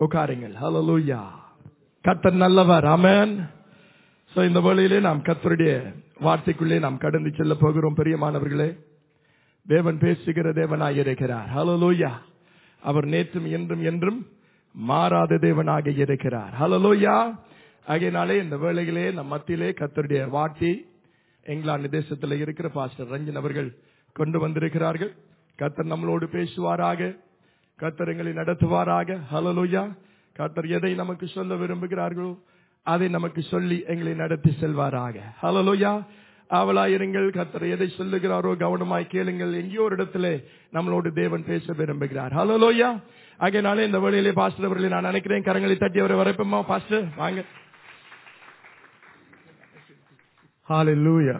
உட்காருங்கள் ஹalleluya கர்த்தர் நல்லவர் ஆமென் சோ இந்த வேளையிலே நாம் கர்த்தருடைய வார்த்தைக்குள்ளே நாம் கடந்து செல்ல போகிறோம் பெரியமானவர்களே தேவன் பேசுகிற தேவனாய் இருக்கிறார் ஹalleluya அவர் நேற்றும் என்றும் என்றும் மாறாத தேவனாக இருக்கிறார் ஹalleluya ஆகையினாலே இந்த வேளையிலே நம் மத்தியிலே கர்த்தருடைய வார்த்தை இங்கிலாந்து தேசத்தில் இருக்கிற பாஸ்டர் ரஞ்சன் அவர்கள் கொண்டு வந்திருக்கிறார்கள் கர்த்தர் நம்மளோடு பேசுவாராக கர்த்தர் எங்களை நடத்துவாராக ஹalleluya கர்த்தர் எதை நமக்கு சொல்ல விரும்புகிறார்களோ அதை நமக்கு சொல்லி எங்களை நடத்தி செல்வாராக ஹalleluya ஆவலாயிருங்கள் கர்த்தர் எதை சொல்லுகிறாரோ கவனமாய் கேளுங்கள் எங்கேயோ ஒரு இடத்துல நம்மளோடு தேவன் பேச விரும்புகிறார் ஹalleluya ஆகையினாலே இந்த வேளையிலே பாஸ்டர் அவர்களை நான் நினைக்கிறேன் கரங்களை தட்டி அவரை வரப்பமா பாஸ்டர் வாங்க ஹalleluya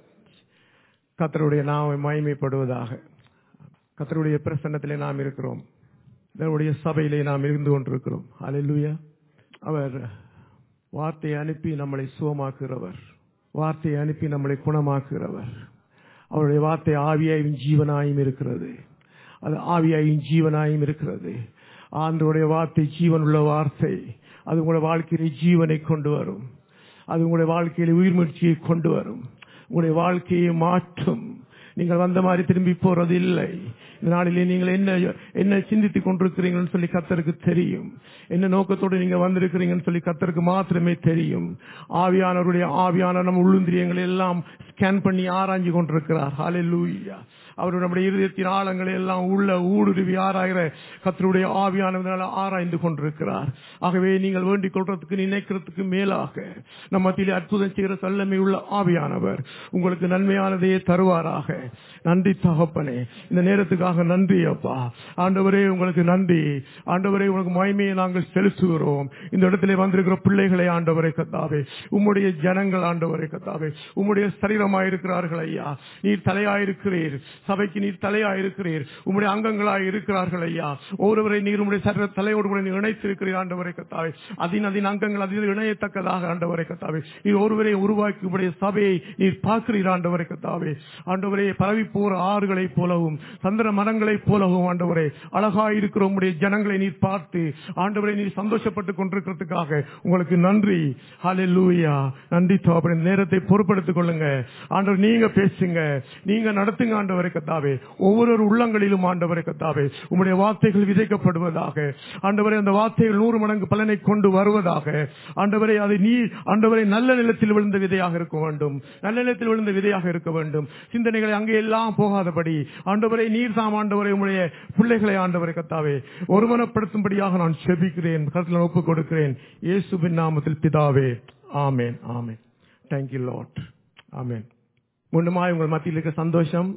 கர்த்தருடைய நாமம் மகிமைப்படுவதாக கர்த்தருடைய பிரசன்னத்திலே நாம் இருக்கிறோம் தேவனுடைய சபையிலே நாம் இருந்து கொண்டிருக்கிறோம் ஹalleluya அவர் வார்த்தையை அனுப்பி நம்மளை சுகமாக்குகிறவர் வார்த்தையை அனுப்பி நம்மளை குணமாக்குகிறவர் அவருடைய வார்த்தை ஆவியாயும் ஜீவனாயும் இருக்கிறது அது ஆவியாயும் ஜீவனாயும் இருக்கிறது ஆண்டவருடைய வார்த்தை ஜீவனுள்ள வார்த்தை அது உங்களுடைய வாழ்க்கையிலே ஜீவனை கொண்டு வரும் அது உங்களுடைய வாழ்க்கையில உயிர்மூழ்ச்சியை கொண்டு வரும் உங்களுடைய வாழ்க்கையை மாற்றும் நீங்கள் வந்த மாதிரி திரும்பி போறது இல்லை இந்த நாளிலே நீங்கள் என்ன என்ன சிந்தித்துக் கொண்டிருக்கிறீங்கன்னு சொல்லி கத்தருக்கு தெரியும் என்ன நோக்கத்தோடு நீங்க வந்திருக்கிறீங்கன்னு சொல்லி கத்தருக்கு மாத்திரமே தெரியும் ஆவியானவருடைய ஆவியான நம்ம உள்ளுந்திரியங்களை எல்லாம் ஸ்கேன் பண்ணி ஆராய்ஞ்சு கொண்டிருக்கிறார் ஹalleluya அவர் நம்முடைய இருதயத்தின் ஆழங்களை எல்லாம் உள்ள ஊடுருவி ஆராய்கிற கத்தருடைய ஆவியானவரால் ஆராய்ந்து கொண்டிருக்கிறார் ஆகவே நீங்கள் வேண்டிக் கொள்றதுக்கு நினைக்கிறதுக்கு மேலாக நம்ம மத்தியிலே அற்புதம் செய்கிற சல்லமை உள்ள ஆவியானவர் உங்களுக்கு நன்மையானதையே தருவாராக நன்றி தகப்பனே இந்த நேரத்துக்காக நன்றி அப்பா ஆண்டவரே உங்களுக்கு நன்றி ஆண்டவரே உங்களுக்கு மகிமையை நாங்கள் செலுத்துகிறோம் இந்த இடத்திலே வந்திருக்கிற பிள்ளைகளை ஆண்டவரை கத்தாவே உம்முடைய ஜனங்கள் ஆண்டவரை கத்தாவே உம்முடைய சரீரமாயிருக்கிறார்கள் ஐயா நீர் தலையாயிருக்கிறீர் சபைக்கு நீர் தலையாயிருக்கிறீர் உம்முடைய அங்கங்களாய் இருக்கிறார்கள் ஐயா ஒருவரை நீர் உம்முடைய சரீர தலையோடு கூட நீர் இணைத்திருக்கிறீர் ஆண்டவரை கத்தாவே அதின் அதின் அங்கங்கள் அதில் இணையத்தக்கதாக ஆண்டவரை கத்தாவே நீர் ஒருவரை உருவாக்கி உம்முடைய சபையை நீர் பார்க்கிறீர் ஆண்டவரை கத்தாவே ஆண்டவரே பரவி போற ஆறுகளைப் போலவும் சந்திர மரங்களைப் போலவும் ஆண்டவரே அழகாய் இருக்கிற உம்முடைய ஜனங்களை நீர் பார்த்து ஆண்டவரை நீர் சந்தோஷப்பட்டுக் கொண்டிருக்கிறதுக்காக உங்களுக்கு நன்றி ஹalleluya நன்றி தகப்பனே நேரத்தை பொறுப்படுத்திக் கொள்ளுங்க ஆண்டவர் நீங்க பேசுங்க நீங்க நடத்துங்க ஆண்டவரை கத்தாவே ஒவ்வொரு உள்ளங்களிலும் ஆண்டவரை கத்தாவே உம்முடைய வார்த்தைகள் விதைக்கப்படுவதாக ஆண்டவரே அந்த வார்த்தைகள் நூறு மடங்கு பலனை கொண்டு வருவதாக ஆண்டவரே அதை நீ ஆண்டவரை நல்ல நிலத்தில் விழுந்த விதையாக இருக்க வேண்டும் நல்ல நிலத்தில் விழுந்த விதையாக இருக்க வேண்டும் சிந்தனைகளை அங்கே எல்லாம் போகாதபடி ஆண்டவரை நீர் தாம் ஆண்டவரை உம்முடைய பிள்ளைகளை ஆண்டவரை கத்தாவே ஒருமனப்படுத்தும்படியாக நான் செபிக்கிறேன் கருத்தில் ஒப்புக் கொடுக்கிறேன் இயேசுவின் நாமத்தில் பிதாவே ஆமேன் ஆமேன் தேங்க்யூ லாட் ஆமேன் முன்னமாய் உங்கள் மத்தியில் இருக்க சந்தோஷம்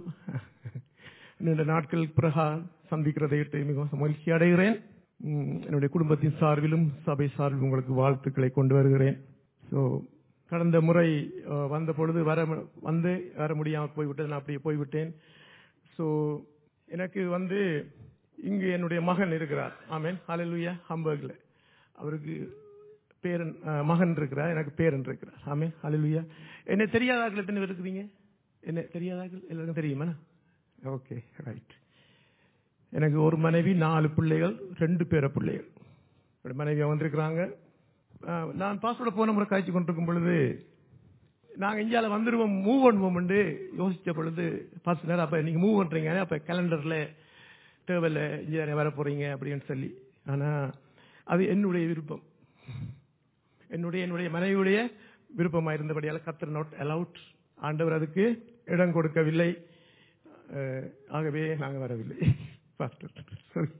நீண்ட நாட்கள் பிறகா சந்திக்கிறதை இட்டு மிகவும் மகிழ்ச்சி அடைகிறேன் உம், என்னுடைய குடும்பத்தின் சார்பிலும் சபை சார்பிலும் உங்களுக்கு வாழ்த்துக்களை கொண்டு வருகிறேன் ஸோ கடந்த முறை அஹ், வந்த பொழுது வர மு- வந்து வர முடியாமல் போய்விட்டது நான் அப்படியே போய்விட்டேன் ஸோ எனக்கு வந்து இங்கு என்னுடைய மகன் இருக்கிறார் ஆமேன் ஹalleluya ஹம்பர்க்ல அவருக்கு பேரன் அஹ், மகன் இருக்கிறார் எனக்கு பேரன் இருக்கிறார் ஆமேன் ஹalleluya என்ன தெரியாதாக்கள் எத்தனை பேர் இருக்கிறீங்க என்ன தெரியாதாக்கள் எல்லாருக்கும் தெரியுமா ஓகே ரைட் எனக்கு ஒரு மனைவி நாலு பிள்ளைகள் ரெண்டு பேர பிள்ளைகள் என்னோட மனைவி வந்திருக்கிறாங்க அஹ், நான் பாஸ்வேர்டை போன முறை காய்ச்சி கொண்டிருக்கும் பொழுது நாங்க இந்தியால வந்துருவோம் மூவ் பண்ணுவோம்னு யோசிச்ச பொழுது பத்து நேரம் அப்ப நீங்க மூவ் பண்றீங்க அப்ப கேலண்டர்ல டேபிள்ல இந்தியா வர போறீங்க அப்படின்னு சொல்லி ஆனா அது என்னுடைய விருப்பம் என்னுடைய என்னுடைய மனைவியுடைய விருப்பமா இருந்தபடியால கத்தர் நாட் அலவுட் ஆண்டவர் அதுக்கு இடம் கொடுக்கவில்லை அஹ், ஆகவே நாங்க வரவில்லை சாரி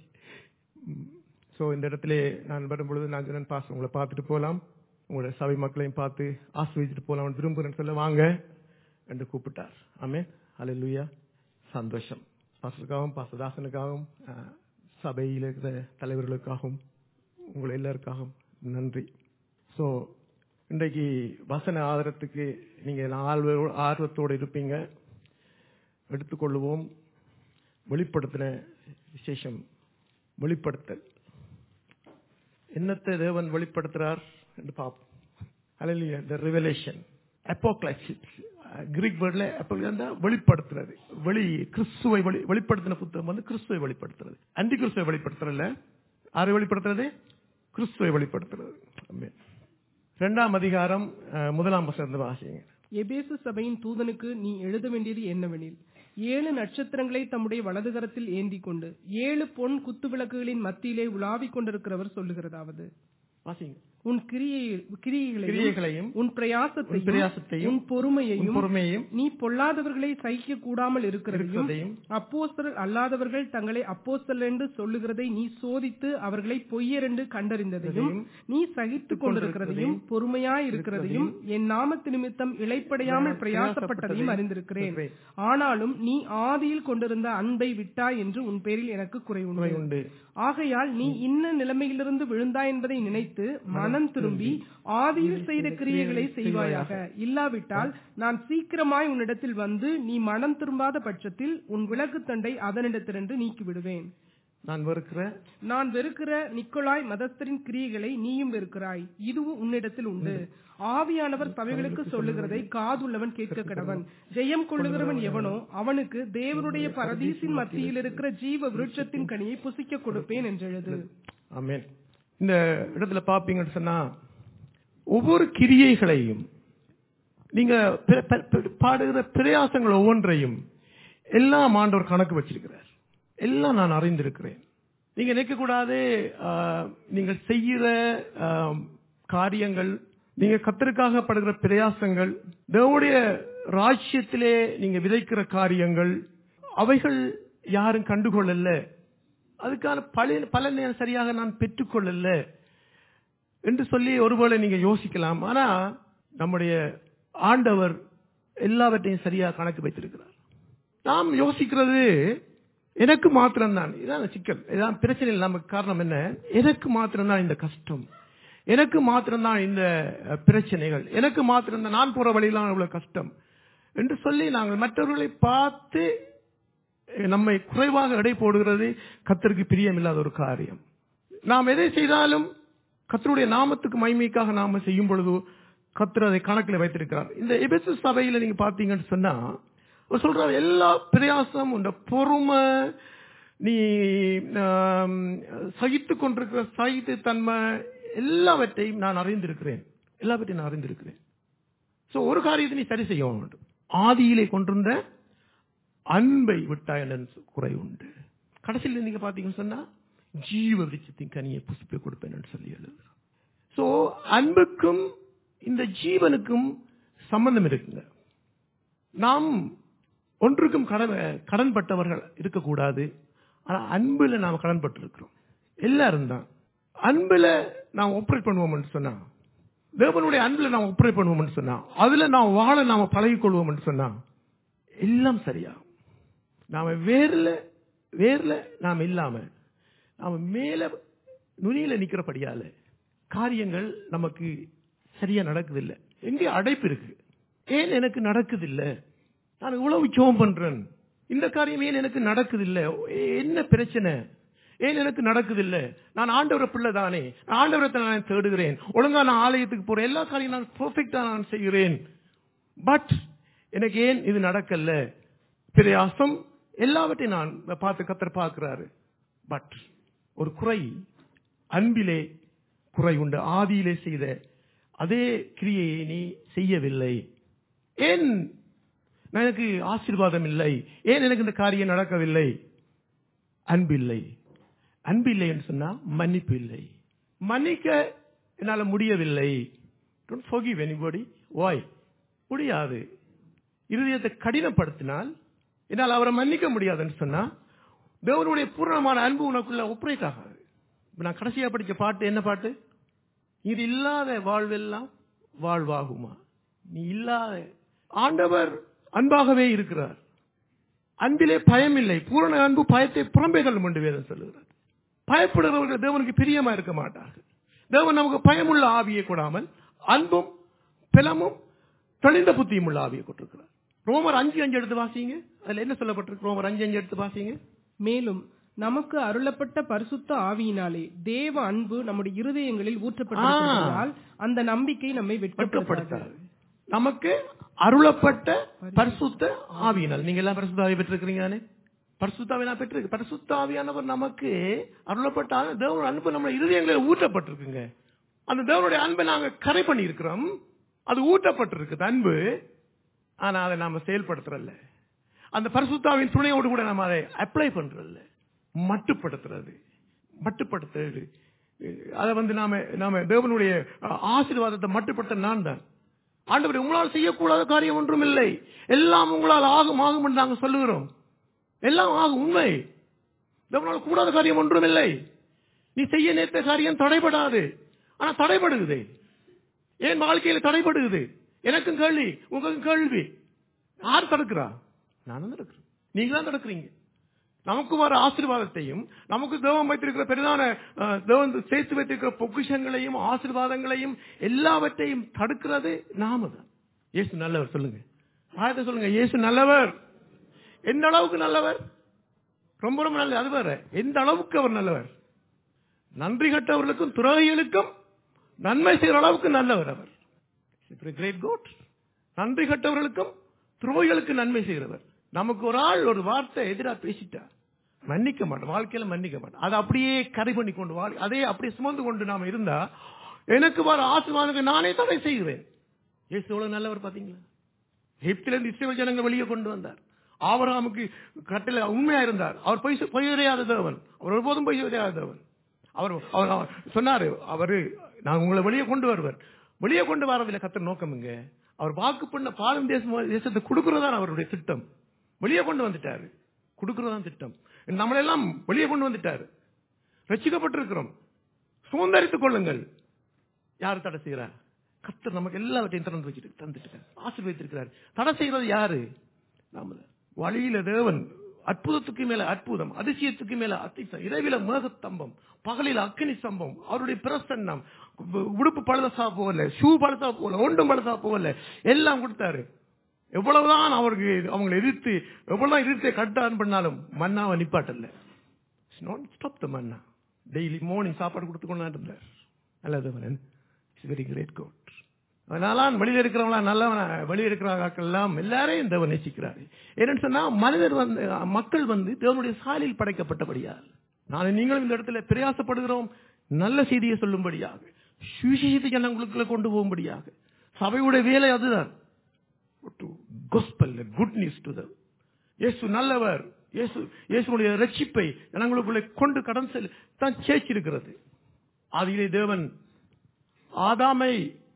ஸோ இந்த இடத்துல நான் வரும்பொழுது நான் சொன்னேன் பாஸ் உங்களை பார்த்துட்டு போகலாம் உங்களோட சபை மக்களையும் பார்த்து ஆசிர்வதிச்சுட்டு போகலாம் விரும்புகிறேன்னு சொல்ல வாங்க என்று கூப்பிட்டார் ஆமே ஹalleluya சந்தோஷம் பாஸ்டருக்காகவும் பாஸ்டதாசனுக்காகவும் அஹ், சபையில் இருக்கிற தலைவர்களுக்காகவும் உங்கள் எல்லாருக்காகவும் நன்றி ஸோ இன்றைக்கு வசன ஆதரத்துக்கு நீங்க ஆர்வ- ஆர்வத்தோடு இருப்பீங்க எடுத்துக்கொள்ளுவோம் வெளிப்படுத்தின விசேஷம் வெளிப்படுத்தல் என்னத்தை தேவன் வெளிப்படுத்துறார் என்று பார்ப்போம் Hallelujah, the revelation apocryptic Greek வேர்ட்ல அப்ப வெளிப்படுத்துறது வெளி கிறிஸ்துவை வெளி வெளிப்படுத்தின புத்தகம் வந்து கிறிஸ்துவை வெளிப்படுத்துறது அந்தி கிறிஸ்துவை வெளிப்படுத்துறதுல யாரை வெளிப்படுத்துறது கிறிஸ்துவை வெளிப்படுத்துறது ஆமென். இரண்டாம் அதிகாரம் அஹ், முதலாம் வசனத்தை வாசிங்க எபேசு சபையின் தூதனுக்கு நீ எழுத வேண்டியது என்னவெனில் ஏழு நட்சத்திரங்களை தம்முடைய வலதுகரத்தில் ஏந்திக் கொண்டு ஏழு பொன் குத்துவிளக்குகளின் மத்தியிலே உலாவிக் கொண்டிருக்கிறவர் சொல்லுகிறதாவது வாசிங்க உன் கிரியை கிரியைகளையும் கிரியைகளையும் உன் உன் பிரயாசத்தையும் பிரயாசத்தையும் உன் பொறுமையையும் உன் பொறுமையையும் நீ பொல்லாதவர்களை சகிக்க கூடாமல் இருக்கிறதையும் இருக்கிறதையும் அப்போஸ்தலர் அல்லாதவர்கள் தங்களை அப்போஸ்தலர் என்று சொல்லுகிறதை நீ சோதித்து அவர்களை பொய்யர் என்று கண்டறிந்ததையும் நீ சகித்துக் கொண்டிருக்கிறதையும் பொறுமையாய் இருக்கிறதையும் என் நாமத்து நிமித்தம் இளைப்படையாமல் பிரயாசப்பட்டதையும் அறிந்திருக்கிறேன் ஆனாலும் நீ ஆதியில் கொண்டிருந்த அன்பை விட்டாய் என்று உன் பேரில் எனக்கு குறை உண்மை உண்டு உண்டு ஆகையால் நீ இன்ன நிலைமையிலிருந்து விழுந்தாய் என்பதை நினைத்து மனம் திரும்பி ஆதியில் செய்த கிரியைகளை செய்வாயாக இல்லாவிட்டால் நான் சீக்கிரமாய் உன்னிடத்தில் வந்து நீ மனம் திரும்பாத பட்சத்தில் உன் விளக்கு தண்டை அதனிடத்திலிருந்து நீக்கி விடுவேன் நான் வெறுக்கிற நான் வெறுக்கிற நிக்கோலாய் மதஸ்தரின் கிரியைகளை நீயும் வெறுக்கிறாய் இதுவும் உன்னிடத்தில் உண்டு ஆவியானவர் சபைகளுக்கு சொல்லுகிறதை காதுள்ளவன் கேட்க கடவன் ஜெயம் கொள்ளுகிறவன் எவனோ அவனுக்கு தேவனுடைய பரதீசின் மத்தியில் இருக்கிற ஜீவ விருட்சத்தின் கனியை புசிக்க கொடுப்பேன் என்று எழுது ஆமென் இந்த இடத்துல பாப்பீங்கன்னு சொன்னா ஒவ்வொரு கிரியைகளையும் நீங்க பிர- ப- ப- பாடுகிற பிரயாசங்கள் ஒவ்வொன்றையும் எல்லாம் ஆண்டவர் கணக்கு வச்சிருக்கிறார் எல்லாம் நான் அறிந்திருக்கிறேன் நீங்க நினைக்க கூடாது நீங்கள் செய்கிற ஆம், காரியங்கள் நீங்க கத்தருக்காக படுகிற பிரயாசங்கள் தேவனுடைய ராஜ்யத்திலே நீங்க விதைக்கிற காரியங்கள் அவைகள் யாரும் கண்டுகொள்ளல அதுக்கான பல பலனை சரியாக நான் பெற்றுக்கொள்ளல என்று சொல்லி ஒருவேளை நீங்க யோசிக்கலாம் ஆனா நம்முடைய ஆண்டவர் எல்லாவற்றையும் சரியாக கணக்கு வைத்திருக்கிறார் நாம் யோசிக்கிறது எனக்கு மாத்திரம்தான் இதான் சிக்கல் இதான் பிரச்சனை இல்லை நமக்கு காரணம் என்ன எனக்கு மாத்திரம்தான் இந்த கஷ்டம் எனக்கு மாத்திரம்தான் இந்த அஹ், பிரச்சனைகள் எனக்கு மாத்திரம்தான் நான் போற வழியெல்லாம் இவ்வளவு கஷ்டம் என்று சொல்லி நாங்கள் மற்றவர்களை பார்த்து அஹ், நம்மை குறைவாக எடை போடுகிறது கத்தருக்கு பிரியமில்லாத ஒரு காரியம் நாம் எதை செய்தாலும் கத்தருடைய நாமத்துக்கு மைமைக்காக நாம செய்யும் பொழுது கத்தர் அதை கணக்கில் வைத்திருக்கிறார் இந்த எபெசு சபையில நீங்க பாத்தீங்கன்னு சொன்னா அவர் சொல்றாரு எல்லா பிரயாசம் உண்ட பொறுமை நீ ஆம், சகித்துக் கொண்டிருக்கிற சகித்து தன்மை எல்லாவற்றையும் நான் அறிந்திருக்கிறேன் எல்லாவற்றையும் நான் அறிந்திருக்கிறேன் சோ ஒரு காரியத்தை நீ சரி செய்ய வேண்டும் ஆதியிலே கொண்டிருந்த அன்பை விட்டாய் என்ற குறை உண்டு கடைசியில் நீங்க பாத்தீங்கன்னு சொன்னா ஜீவ விருட்சத்தின் கனியை புசிப்பை கொடுப்பேன் என்று சொல்லி எழுதுறார் சோ அன்புக்கும் இந்த ஜீவனுக்கும் சம்பந்தம் இருக்குங்க நாம் ஒன்றுக்கும் கடன் கடன்பட்டவர்கள் இருக்கக்கூடாது ஆனா அன்புல நாம் கடன்பட்டு இருக்கிறோம் எல்லாரும் தான் அன்புல நாம் ஆப்ரேட் பண்ணுவோம்னு சொன்னா தேவனுடைய அன்புல நாம் ஆப்ரேட் பண்ணுவோம்னு சொன்னா அதுல நாம் வாழ நாம பழகிக் கொள்வோம்னு சொன்னா எல்லாம் சரியாகும் நாம வேர்ல வேர்ல நாம் இல்லாம நாம மேல நுனியில நிக்கிறபடியால காரியங்கள் நமக்கு சரியா நடக்குதில்லை எங்கே அடைப்பு இருக்கு ஏன் எனக்கு நடக்குதில்லை நான் இவ்வளவு ஜோம் பண்றேன் இந்த காரியம் ஏன் எனக்கு நடக்குதில்லை என்ன பிரச்சனை ஏன் எனக்கு நடக்குதில்லை நான் ஆண்டவர பிள்ளை தானே நான் ஆண்டவரத்தை நான் தேடுகிறேன் ஒழுங்கா நான் ஆலயத்துக்கு போறேன் எல்லா காரியம் நான் பெர்ஃபெக்டா நான் செய்கிறேன் பட் எனக்கு ஏன் இது நடக்கல பிரயாசம் எல்லாவற்றையும் நான் பார்த்து கத்தர் பார்க்கிறாரு பட் ஒரு குறை அன்பிலே குறை உண்டு ஆதியிலே செய்த அதே கிரியையை நீ செய்யவில்லை ஏன் நான் எனக்கு ஆசீர்வாதம் இல்லை ஏன் எனக்கு இந்த காரியம் நடக்கவில்லை அன்பில்லை அன்பில்லை என்று சொன்னா மன்னிப்பு இல்லை மன்னிக்க என்னால முடியவில்லை டோன்ட் forgive anybody why முடியாது இருதயத்தை கடினப்படுத்தினால் என்னால் அவரை மன்னிக்க முடியாதுன்னு சொன்னா தேவனுடைய பூர்ணமான அன்பு உனக்குள்ள ஒப்பரேட் ஆகாது இப்ப நான் கடைசியா படிச்ச பாட்டு என்ன பாட்டு இது இல்லாத வாழ்வெல்லாம் வாழ்வாகுமா நீ இல்லாத ஆண்டவர் அன்பாகவே இருக்கிறார் அன்பிலே பயம் இல்லை பூரண அன்பு பயத்தை புறம்பே தள்ளும் என்று வேதம் சொல்லுகிறார் பயப்படுகிறவர்கள் தேவனுக்கு பிரியமா இருக்க மாட்டார்கள் தேவன் நமக்கு பயமுள்ள ஆவியை கொடாமல் அன்பும் பிலமும் தெளிந்த புத்தியும் உள்ள ஆவியை கொண்டிருக்கிறார் ரோமர் அஞ்சு அஞ்சு எடுத்து வாசிங்க அதுல என்ன சொல்லப்பட்டிருக்கு ரோமர் அஞ்சு அஞ்சு எடுத்து வாசிங்க மேலும் நமக்கு அருளப்பட்ட பரிசுத்த ஆவியினாலே தேவ அன்பு நம்முடைய இருதயங்களில் ஊற்றப்பட்டிருக்கிறதால் அந்த நம்பிக்கை நம்மை வெட்கப்படுத்தாது வெட்கப்படுத்தாது நமக்கு அருளப்பட்ட பரிசுத்த ஆவியினால் நீங்க எல்லாம் பரிசுத்த ஆவி பெற்றிருக்கிறீங்க தானே பரிசுத்தாவை நான் பெற்றிருக்கு பரிசுத்தாவியானவர் நமக்கு அருளப்பட்ட தேவனுடைய அன்பு நம்ம இருதயங்களில் ஊற்றப்பட்டிருக்குங்க அந்த தேவனுடைய அன்பை நாங்க கரை பண்ணி இருக்கிறோம் அது ஊட்டப்பட்டிருக்கு அன்பு ஆனா அதை நாம செயல்படுத்துறல்ல அந்த பரிசுத்தாவின் துணையோடு கூட நம்ம அதை அப்ளை பண்றதில்ல மட்டுப்படுத்துறது மட்டுப்படுத்துறது அதை வந்து நாம நாம தேவனுடைய ஆசீர்வாதத்தை மட்டுப்படுத்த நான் தான் ஆண்டவர் உங்களால் செய்யக்கூடாத காரியம் ஒன்றும் இல்லை எல்லாம் உங்களால் ஆகும் ஆகும் என்று நாங்கள் சொல்லுகிறோம் எல்லாம் ஆகும் உண்மை தேவனால் கூடாத காரியம் ஒன்றும் இல்லை நீ செய்ய நேர்த்த காரியம் தடைபடாது ஆனா தடைபடுகுது ஏன் வாழ்க்கையில தடைபடுகுது எனக்கும் கேள்வி உங்களுக்கும் கேள்வி யார் தடுக்கிறா நானும் தடுக்கிறேன் நீங்க தான் தடுக்கிறீங்க நமக்கு வர ஆசீர்வாதத்தையும் நமக்கு தேவம் வைத்திருக்கிற பெரிதான அஹ், தேவன் சேர்த்து வைத்திருக்கிற பொக்கிஷங்களையும் ஆசீர்வாதங்களையும் எல்லாவற்றையும் தடுக்கிறது நாம தான் இயேசு நல்லவர் சொல்லுங்க ஆயத்தை சொல்லுங்க இயேசு நல்லவர் எந்த அளவுக்கு நல்லவர் ரொம்ப ரொம்ப நல்ல அது வேற எந்த அளவுக்கு அவர் நல்லவர் நன்றி கட்டவர்களுக்கும் துறவிகளுக்கும் நன்மை செய்கிற அளவுக்கு நல்லவர் அவர் கிரேட் கோட் நன்றி கட்டவர்களுக்கும் துரோகிகளுக்கு நன்மை செய்கிறவர் நமக்கு ஒரு ஆள் ஒரு வார்த்தை எதிராக பேசிட்டா மன்னிக்க மாட்டோம் வாழ்க்கையில மன்னிக்க மாட்டோம் அதை அப்படியே கரை பண்ணி கொண்டு வாழ் அதே அப்படியே சுமந்து கொண்டு நாம இருந்தா எனக்கு வர ஆசீர்வாதங்கள் நானே தடை செய்கிறேன் இயேசு எவ்வளவு நல்லவர் பாத்தீங்களா எகிப்திலிருந்து இஸ்ரேல் ஜனங்களை வெளியே கொண்டு வந்தார் ஆபரகாமுக்கு கட்டில உண்மையா இருந்தார் அவர் பொய் சொ- பொய் உரையாத தேவன் அவர் ஒருபோதும் பொய் உரையாத தேவன் அவர் அவர் அவர் சொன்னாரு அவரு நான் உங்களை வெளியே கொண்டு வருவர் வெளியே கொண்டு வரதில்லை கத்த நோக்கமுங்க அவர் வாக்கு பண்ண பாலும் தேசம் தேசத்தை கொடுக்கறதா அவருடைய திட்டம் வெளியே கொண்டு வந்துட்டாரு கொடுக்கறதா திட்டம் நம்மளெல்லாம் வெளியே கொண்டு வந்துட்டாரு ரசிக்கப்பட்டிருக்கிறோம் சுதந்திரித்துக் கொள்ளுங்கள் யார் தடை செய்கிறார் கர்த்தர் நமக்கு எல்லாவற்றையும் திறந்து வச்சுட்டு தந்துட்டு ஆசீர்வதித்திருக்கிறார் தடை செய்கிறது யாரு நாம தான். வழியில தேவன் அற்புதத்துக்கு மேல அற்புதம் அதிசயத்துக்கு மேல அதிசயம் இரவில மேகத்தம்பம் பகலில் அக்கினி சம்பம் அவருடைய பிரசன்னம் உ- உடுப்பு பழுதசா போகல ஷூ பழுதா போகல ஒன்றும் பழுதா போகல எல்லாம் கொடுத்தாரு எவ்வளவுதான் அவருக்கு அவங்களை எதிர்த்து எவ்வளவுதான் எதிர்த்து கட்டான் பண்ணாலும் மன்னாவை நிப்பாட்டல stop the manna daily morning சாப்பாடு கொடுத்து கொண்டாந்து இருந்தார் நல்லது இட்ஸ் வெரி கிரேட் கோட் அதனால வெளியில இருக்கிறவங்களா நல்லவன வெளியே இருக்கிறவங்க எல்லாம் எல்லாரையும் தேவன் நேசிக்கிறாரு என்னன்னு சொன்னா மனிதர் வந்து மக்கள் வந்து தேவனுடைய சாலையில் படைக்கப்பட்டபடியால் நான் நீங்களும் இந்த இடத்துல பிரயாசப்படுகிறோம் நல்ல செய்தியை சொல்லும்படியாக சுவிசேஷத்தை ஜனங்களுக்குள்ள கொண்டு போகும்படியாக சபையுடைய வேலை அதுதான் to gospel good news to them இயேசு நல்லவர் இயேசு இயேசுடைய ரட்சிப்பை ஜனங்களுக்குள்ளே கொண்டு கடன் செல் தான் சேர்ச்சிருக்கிறது ஆதியிலே தேவன் ஆதாமை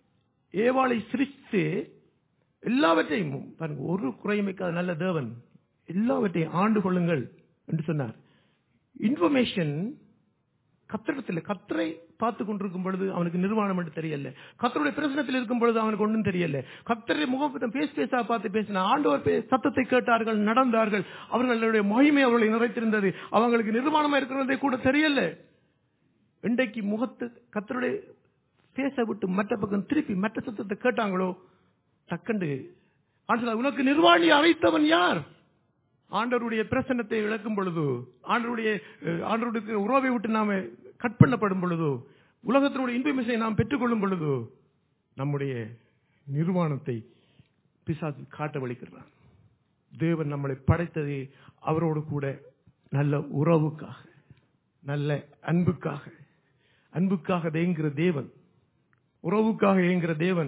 ஏவாளை சிரித்து எல்லாவற்றையும் பாருங்க ஒரு குறைமைக்காத நல்ல தேவன் எல்லாவற்றையும் ஆண்டு கொள்ளுங்கள் என்று சொன்னார் இன்ஃபர்மேஷன் கத்திரத்தில் கத்தரை பார்த்து கொண்டிருக்கும் பொழுது அவனுக்கு நிர்வாணம் என்று தெரியல கத்தருடைய பிரசனத்தில் இருக்கும் பொழுது அவனுக்கு ஒன்றும் தெரியல கத்தரை முகப்பட்டம் பேச பேசா பார்த்து பேசின ஆண்டவர் பே- சத்தத்தை கேட்டார்கள் நடந்தார்கள் அவர்களுடைய மகிமை அவர்களை நிறைத்திருந்தது அவங்களுக்கு நிர்வாணமா இருக்கிறதே கூட தெரியல இன்றைக்கு முகத்து கத்தருடைய பேச விட்டு மற்ற பக்கம் திருப்பி மற்ற சத்தத்தை கேட்டாங்களோ டக்கண்டு ஆண்டவர் உனக்கு நிர்வாணி அழைத்தவன் யார் ஆண்டவருடைய பிரசன்னத்தை இழக்கும் பொழுது ஆண்டவருடைய அஹ், ஆண்டவருடைய உறவை விட்டு நாம கட் பண்ணப்படும் பொழுது உலகத்தினுடைய இன்பமிசை நாம் பெற்றுக்கொள்ளும் பொழுது நம்முடைய நிர்வாணத்தை பிசாசு காட்ட வலிக்கிறான் தேவன் நம்மளை படைத்தது அவரோடு கூட நல்ல உறவுக்காக நல்ல அன்புக்காக அன்புக்காக ஏங்குகிற தேவன் உறவுக்காக ஏங்குகிற தேவன்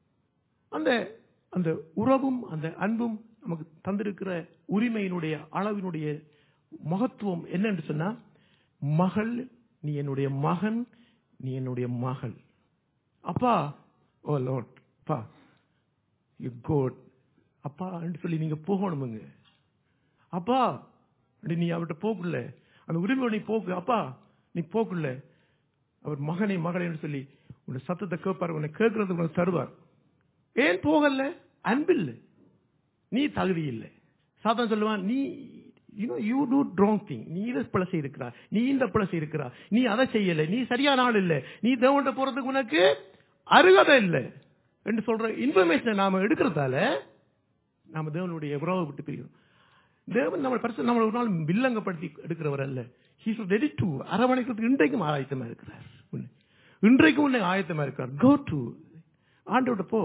அந்த அந்த உறவும் அந்த அன்பும் நமக்கு தந்திருக்கிற உரிமையினுடைய அளவினுடைய மகத்துவம் என்னன்னு சொன்னா மகள் நீ என்னுடைய மகன் நீ என்னுடைய மகள் அப்பா ஓ லோட் அப்பா யூ கோட் அப்பா சொல்லி நீங்க போகணுமுங்க அப்பா அப்படி நீ அவர்கிட்ட போக்குள்ள அந்த உரிமையோட நீ போக்கு அப்பா நீ போக்குள்ள அவர் மகனை மகளேன்னு சொல்லி உன்னை சத்தத்தை கேட்பார் உன்னை கேட்கறதுக்கு உனக்கு தருவார் ஏன் போகல அன்பில்லை நீ தகுதி இல்லை சாத்தான் சொல்லுவான் நீ யூ யூ டூ ட்ராங் திங் நீ இதை பிழை செய்திருக்கிறா நீ இந்த பிழை செய்திருக்கிறா நீ அதை செய்யல நீ சரியான ஆள் இல்லை நீ தேவன்கிட்ட போறதுக்கு உனக்கு அருகதை இல்லை என்று சொல்ற இன்ஃபர்மேஷனை நாம எடுக்கிறதால நாம தேவனுடைய உறவை விட்டு பிரிக்கிறோம் தேவன் நம்ம பரிசு நம்ம ஒரு நாள் வில்லங்கப்படுத்தி எடுக்கிறவர் அல்ல ஹீஸ் ரெடி டு அரவணைக்கிறதுக்கு இன்றைக்கும் ஆயத்தமா இருக்கிறார் உன்னை. இன்றைக்கும் உன்னை ஆயத்தமா இருக்கிறார் கோ டு ஆண்டோட போ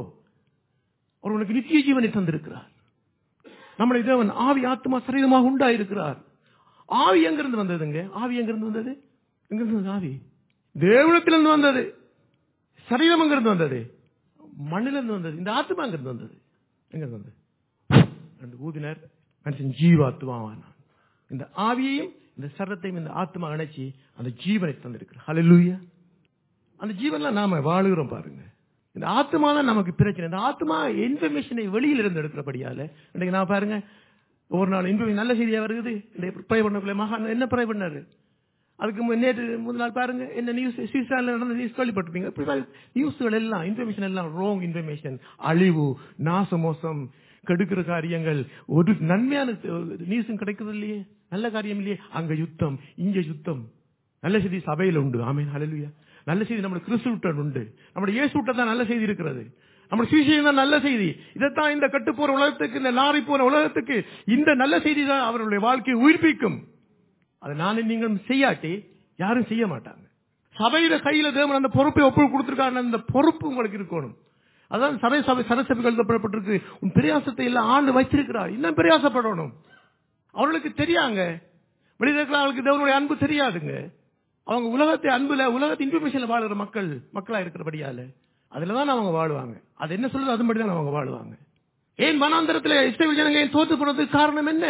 அவர் உனக்கு நித்திய ஜீவனை தந்திருக்கிறார் நம்முடைய தேவன் ஆவி ஆத்மா சரீரமாக உண்டாயிருக்கிறார் ஆவி எங்கிருந்து வந்ததுங்க ஆவி எங்கிருந்து வந்தது எங்கிருந்து வந்தது ஆவி தேவனத்திலிருந்து வந்தது சரீரம் எங்கிருந்து வந்தது மண்ணிலிருந்து வந்தது இந்த ஆத்மா எங்கிருந்து வந்தது எங்கிருந்து வந்தது ரெண்டு ஊதினர் மனுஷன் ஜீவாத்மாவானான் இந்த ஆவியையும் இந்த சரத்தையும் இந்த ஆத்மா இணைச்சி அந்த ஜீவனை தந்திருக்கிறார் ஹalleluya அந்த ஜீவன்ல நாம வாழுகிறோம் பாருங்க இந்த ஆத்மா தான் நமக்கு பிரச்சனை இந்த ஆத்மா இன்ஃபர்மேஷனை வெளியில இருந்து எடுக்கிறபடியால இன்னைக்கு நான் பாருங்க ஒரு நாள் இன்ஃபர்மேஷன் நல்ல செய்தியா வருது இந்த ப்ரை பண்ணக்குள்ள மகான் என்ன ப்ரை பண்ணாரு அதுக்கு மு- நேற்று முதல் நாள் பாருங்க என்ன நியூஸ் சுவிட்சர்லாந்துல நடந்த நியூஸ் கேள்விப்பட்டிருப்பீங்க இப்படி நியூஸ்கள் எல்லாம் இன்ஃபர்மேஷன் எல்லாம் ராங் இன்ஃபர்மேஷன் அழிவு நாசமோசம் கெடுக்கிற காரியங்கள் ஒரு நன்மையான நியூஸும் கிடைக்கிறது இல்லையே நல்ல காரியம் இல்லையே அங்க யுத்தம் இங்க யுத்தம் நல்ல செய்தி சபையில உண்டு ஆமீன் ஹalleluya நல்ல செய்தி நம்மளுடைய கிறிஸ்துவிட்டன் உண்டு நம்முடைய இயேசுட்ட தான் நல்ல செய்தி இருக்கிறது நம்முடைய சுவிசேஷம் தான் நல்ல செய்தி இதைத்தான் இந்த கட்டு போற உலகத்துக்கு இந்த நாரி போற உலகத்துக்கு இந்த நல்ல செய்தி தான் அவருடைய வாழ்க்கையை உயிர்ப்பிக்கும் அதை நானும் நீங்கள் செய்யாட்டி யாரும் செய்ய மாட்டாங்க சபையில கையில தேவன் அந்த பொறுப்பை ஒப்பு கொடுத்திருக்காங்க அந்த பொறுப்பு உங்களுக்கு இருக்கணும் அதான் சபை சபை சரசபைகள் எழுதப்பட்டிருக்கு உன் பிரயாசத்தை எல்லாம் ஆண்டு வச்சிருக்கிறார் இன்னும் பிரயாசப்படணும் அவர்களுக்கு தெரியாங்க வெளியில இருக்கிறவங்களுக்கு தேவனுடைய அன்பு தெரியாதுங்க அவங்க உலகத்தை அன்புல உலகத்தை இன்ஃபர்மேஷன்ல வாழுற மக்கள் மக்களா இருக்கிறபடியால அதுலதான் அவங்க வாழுவாங்க அது என்ன சொல்லுது அதுபடி தான் அவங்க வாழுவாங்க ஏன் வனாந்தரத்துல இஸ்ரேல் ஜனங்க ஏன் தோத்து போனதுக்கு காரணம் என்ன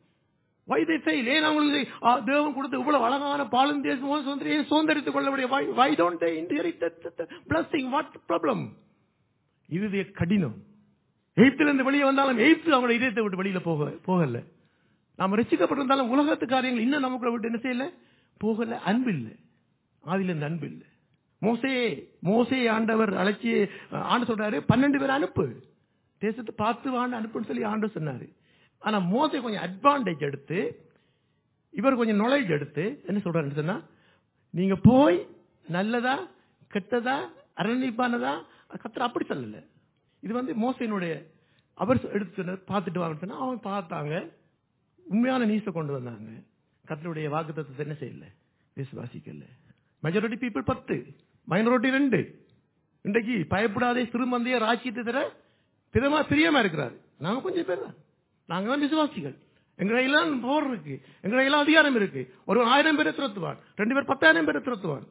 வைதை செயல் ஏன் அவங்களுக்கு ஆ, தேவன் கொடுத்த இவ்வளவு அழகான பாலும் தேசமும் சுதந்திரம் ஏன் சுதந்திரித்துக் கொள்ளக்கூடிய why don't blessing what problem இது கடினம் எய்த்திலிருந்து வெளியே வந்தாலும் எய்த்து அவங்களோட இதயத்தை விட்டு வெளியில போக போகல நாம் ரசிக்கப்பட்டிருந்தாலும் உலகத்து காரியங்கள் இன்னும் நமக்குள்ள விட்டு என்ன செய்யல போகல அன்பு இல்லை ஆதிலிருந்து அன்பு இல்லை மோசே மோசே ஆண்டவர் அழைச்சி ஆண்டு சொல்றாரு பன்னெண்டு பேர் அனுப்பு தேசத்தை பார்த்து வாண்டு அனுப்புன்னு சொல்லி ஆண்டு சொன்னாரு ஆனா மோசே கொஞ்சம் அட்வான்டேஜ் எடுத்து இவர் கொஞ்சம் நாலேஜ் எடுத்து என்ன சொல்றாருன்னு சொன்னா நீங்க போய் நல்லதா கெட்டதா அரணிப்பானதா கத்தர் அப்படி சொல்லல இது வந்து மோசையினுடைய அவர் எடுத்து சொன்னார், பார்த்துட்டு வாங்கன்னு சொன்னா அவன் பார்த்தாங்க உண்மையான நீச கொண்டு வந்தாங்க கத்தருடைய வாக்குத்தத்தத்தை என்ன செய்யல விசுவாசிக்கல மெஜாரிட்டி பீப்புள் பத்து மைனாரிட்டி ரெண்டு இன்றைக்கு பயப்படாதே சிறுமந்தைய ராஜ்யத்தை தர பிதமா பிரியமா இருக்கிறாரு நாங்க கொஞ்சம் பேர் தான் நாங்க தான் விசுவாசிகள் எங்க கையிலாம் போர் இருக்கு எங்க கையிலாம் அதிகாரம் இருக்கு ஒரு ஆயிரம் பேரை துரத்துவான் ரெண்டு பேர் பத்தாயிரம் பேரை துரத்துவான்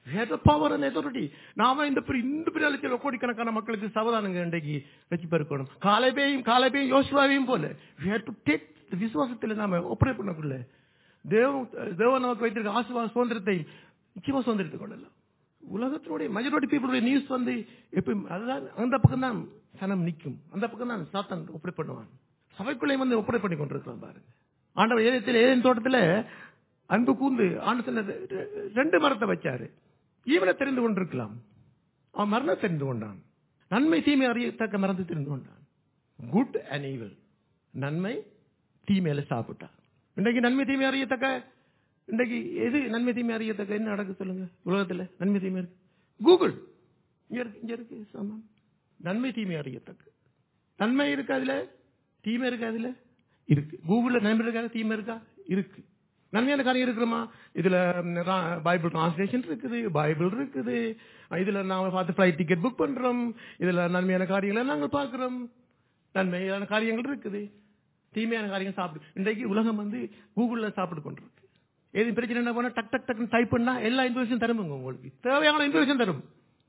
பவர் அண்ட் authority நாம இந்த பெரிய இந்த பெரிய லட்சம் கோடிக்கணக்கான மக்களுக்கு சவதானங்க இன்றைக்கு ரசிப்பா இருக்கணும் காலைபேயும் காலைபேயும் யோசுவாவையும் போல we have to take the விசுவாசத்தில் நாம ஒப்பரேட் பண்ணக்குள்ள தேவன் தேவன் நமக்கு வைத்திருக்க ஆசுவாச சுதந்திரத்தை நிச்சயமா சுதந்திரத்துக் கொள்ளலாம் உலகத்தினுடைய மெஜாரிட்டி பீப்புளுடைய நியூஸ் வந்து எப்பயும் அதுதான் அந்த பக்கம் தான் சனம் நிற்கும் அந்த பக்கம் தான் சாத்தான் ஒப்படை பண்ணுவான் சபைக்குள்ளே வந்து ஒப்படை பண்ணி கொண்டிருக்கலாம் பாருங்க ஆண்டவர் ஏதத்தில் ஏதேன் தோட்டத்தில் அன்பு கூந்து ஆண்டு சொன்ன ரெண்டு மரத்தை வச்சாரு ஈவனை தெரிந்து கொண்டிருக்கலாம் அவன் மரணம் தெரிந்து கொண்டான் நன்மை தீமை அறியத்தக்க மறந்து தெரிந்து கொண்டான் குட் அண்ட் ஈவில் நன்மை தீமையில சாப்பிட்டான் இன்றைக்கு நன்மை தீமை அறியத்தக்க இன்றைக்கு எது நன்மை தீமை அறியத்தக்க என்ன நடக்கு சொல்லுங்க உலகத்துல நன்மை தீமை இருக்கு கூகுள் இங்க இருக்கு இங்க இருக்கு சாமான் நன்மை தீமை அறியத்தக்க நன்மை இருக்கு அதுல தீமை இருக்கு அதுல இருக்கு கூகுள்ல நன்மை இருக்கா தீமை இருக்கா இருக்கு நன்மையான காரியம் இருக்குமா இதுல ம், ரா- பைபிள் டிரான்ஸ்லேஷன் இருக்குது பைபிள் இருக்குது இதுல நாம பார்த்து ஃபிளைட் டிக்கெட் புக் பண்றோம் இதுல நன்மையான காரியங்களை நாங்கள் பார்க்கிறோம் நன்மையான காரியங்கள் இருக்குது தீமையான காரியங்கள் சாப்பிடு இன்றைக்கு உலகம் வந்து கூகுள்ல சாப்பிட்டு கொண்டிருக்கு ஏது பிரச்சனை என்ன பண்ணா டக் டக் டக்னு டைப் பண்ணா எல்லா இன்ஃபர்மேஷன் தருமுங்க உங்களுக்கு தேவையான இன்ஃபர்மேஷன் தரும்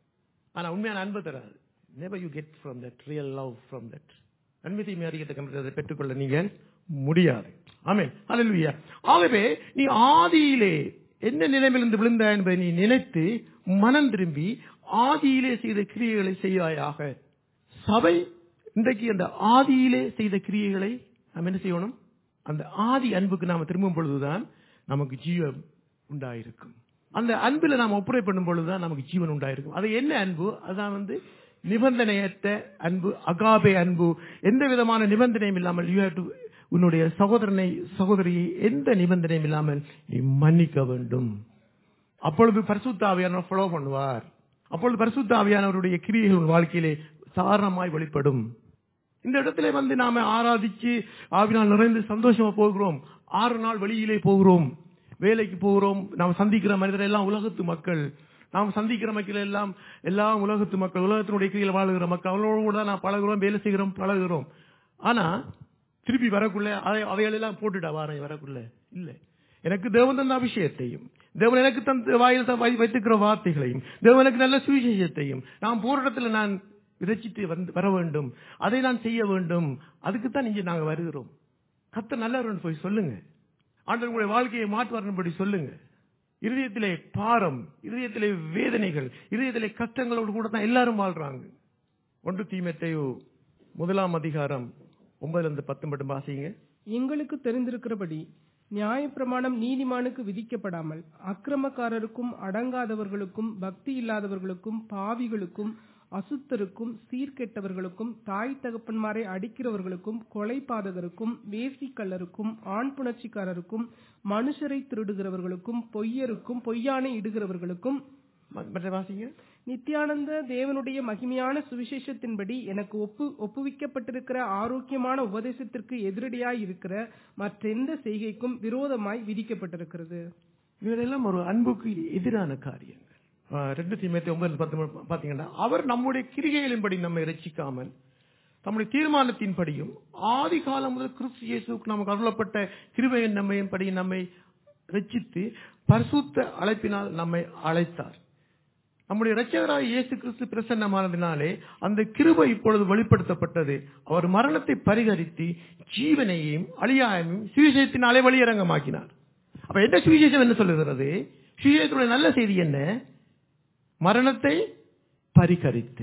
ஆனா உண்மையான அன்பு தராது never you get from that real love from that நன்மை தீமை அறியத்தக்க பெற்றுக்கொள்ள நீங்கள் முடியாது ஆமென் ஹalleluya ஆகவே நீ ஆதியிலே என்ன நிலைமையிலிருந்து விழுந்த என்பதை நீ நினைத்து மனம் திரும்பி ஆதியிலே செய்த கிரியைகளை செய்வாயாக சபை இன்றைக்கு அந்த ஆதியிலே செய்த கிரியைகளை நாம் என்ன செய்யணும் அந்த ஆதி அன்புக்கு நாம திரும்பும் பொழுதுதான் நமக்கு ஜீவன் உண்டாயிருக்கும் அந்த அன்புல நாம் ஒப்புரை பண்ணும் பொழுதுதான் நமக்கு ஜீவன் உண்டாயிருக்கும் அது என்ன அன்பு அதான் வந்து நிபந்தனையற்ற அன்பு அகாபே அன்பு எந்த விதமான நிபந்தனையும் இல்லாமல் யூ டு உன்னுடைய சகோதரனை சகோதரியை எந்த நிபந்தனையும் இல்லாமல் நீ மன்னிக்க வேண்டும் அப்பொழுது பரிசுத்த ஆவியானவர் ஃபாலோ பண்ணுவார் அப்பொழுது பரிசுத்த ஆவியானவருடைய கிரியைகள் உன் வாழ்க்கையிலே சாரணமாய் வெளிப்படும் இந்த இடத்துல வந்து நாம ஆராதிச்சு ஆவினால் நிறைந்து சந்தோஷமா போகிறோம் ஆறு நாள் வெளியிலே போகிறோம் வேலைக்கு போகிறோம் நாம் சந்திக்கிற மனிதர் எல்லாம் உலகத்து மக்கள் நாம் சந்திக்கிற மக்கள் எல்லாம் எல்லாம் உலகத்து மக்கள் உலகத்தினுடைய கீழே வாழுகிற மக்கள் அவங்களோட கூட நான் பழகுறோம் வேலை செய்கிறோம் பழகுகிறோம் ஆனா திருப்பி வரக்குள்ள அதை அவைகளெல்லாம் போட்டுட்டா வாரம் வரக்குள்ள இல்ல எனக்கு தேவன் தந்த அபிஷேகத்தையும் தேவன் எனக்கு தந்த வாயில் த- வை- வைத்திருக்கிற வார்த்தைகளையும் தேவன் எனக்கு நல்ல சுவிசேஷத்தையும் நான் போற இடத்துல நான் விதைச்சிட்டு வந்து வர வேண்டும் அதை நான் செய்ய வேண்டும் அதுக்கு தான் இங்கே நாங்க வருகிறோம் கத்த நல்லவர்னு போய் சொல்லுங்க ஆண்டவர் உங்களுடைய வாழ்க்கையை மாற்றுவார்படி சொல்லுங்க இருதயத்திலே பாரம் இருதயத்திலே வேதனைகள் இருதயத்திலே கஷ்டங்களோடு கூட தான் எல்லாரும் வாழ்றாங்க ஒன்று தீமத்தையோ முதலாம் அதிகாரம் ஒன்பதுல இருந்து பத்து மட்டும் வாசிங்க எங்களுக்கு தெரிந்திருக்கிறபடி நியாயப்பிரமாணம் நீதிமானுக்கு விதிக்கப்படாமல் அக்கிரமக்காரருக்கும் அடங்காதவர்களுக்கும் பக்தி இல்லாதவர்களுக்கும் பாவிகளுக்கும் அசுத்தருக்கும் சீர்கெட்டவர்களுக்கும் தாய் தகப்பன்மாரை அடிக்கிறவர்களுக்கும் கொலைபாதகருக்கும் வேசிக்கல்லருக்கும் ஆண் புணர்ச்சிக்காரருக்கும் மனுஷரை திருடுகிறவர்களுக்கும் பொய்யருக்கும் பொய்யானை இடுகிறவர்களுக்கும் ம- மற்ற வாசிங்க நித்யானந்த தேவனுடைய மகிமையான சுவிசேஷத்தின்படி எனக்கு ஒப்பு ஒப்புவிக்கப்பட்டிருக்கிற ஆரோக்கியமான உபதேசத்திற்கு எதிரடியாய் இருக்கிற மற்றெந்த செய்கைக்கும் விரோதமாய் விதிக்கப்பட்டிருக்கிறது இவையெல்லாம் ஒரு அன்புக்கு எதிரான காரியங்கள் ஆ, ரெண்டு தீமத்தை ஒன்பது பத்து மணி பாத்தீங்கன்னா அவர் நம்முடைய கிரிகைகளின்படி நம்மை ரட்சிக்காமல் தம்முடைய தீர்மானத்தின்படியும் ஆதி காலம் முதல் கிறிஸ்து இயேசுக்கு நமக்கு அருளப்பட்ட கிருபையின் நம்மையும் படி நம்மை ரட்சித்து பரிசுத்த அழைப்பினால் நம்மை அழைத்தார் நம்முடைய இரட்சகராக இயேசு கிறிஸ்து பிரசன்னமானதினாலே அந்த கிருபை இப்பொழுது வெளிப்படுத்தப்பட்டது அவர் மரணத்தை பரிகரித்து ஜீவனையும் அழியாமையும் சுவிசேஷத்தினாலே வெளியரங்கமாக்கினார் அப்ப என்ன சுவிசேஷம் என்ன சொல்லுகிறது சுவிசேஷத்துடைய நல்ல செய்தி என்ன மரணத்தை பரிகரித்து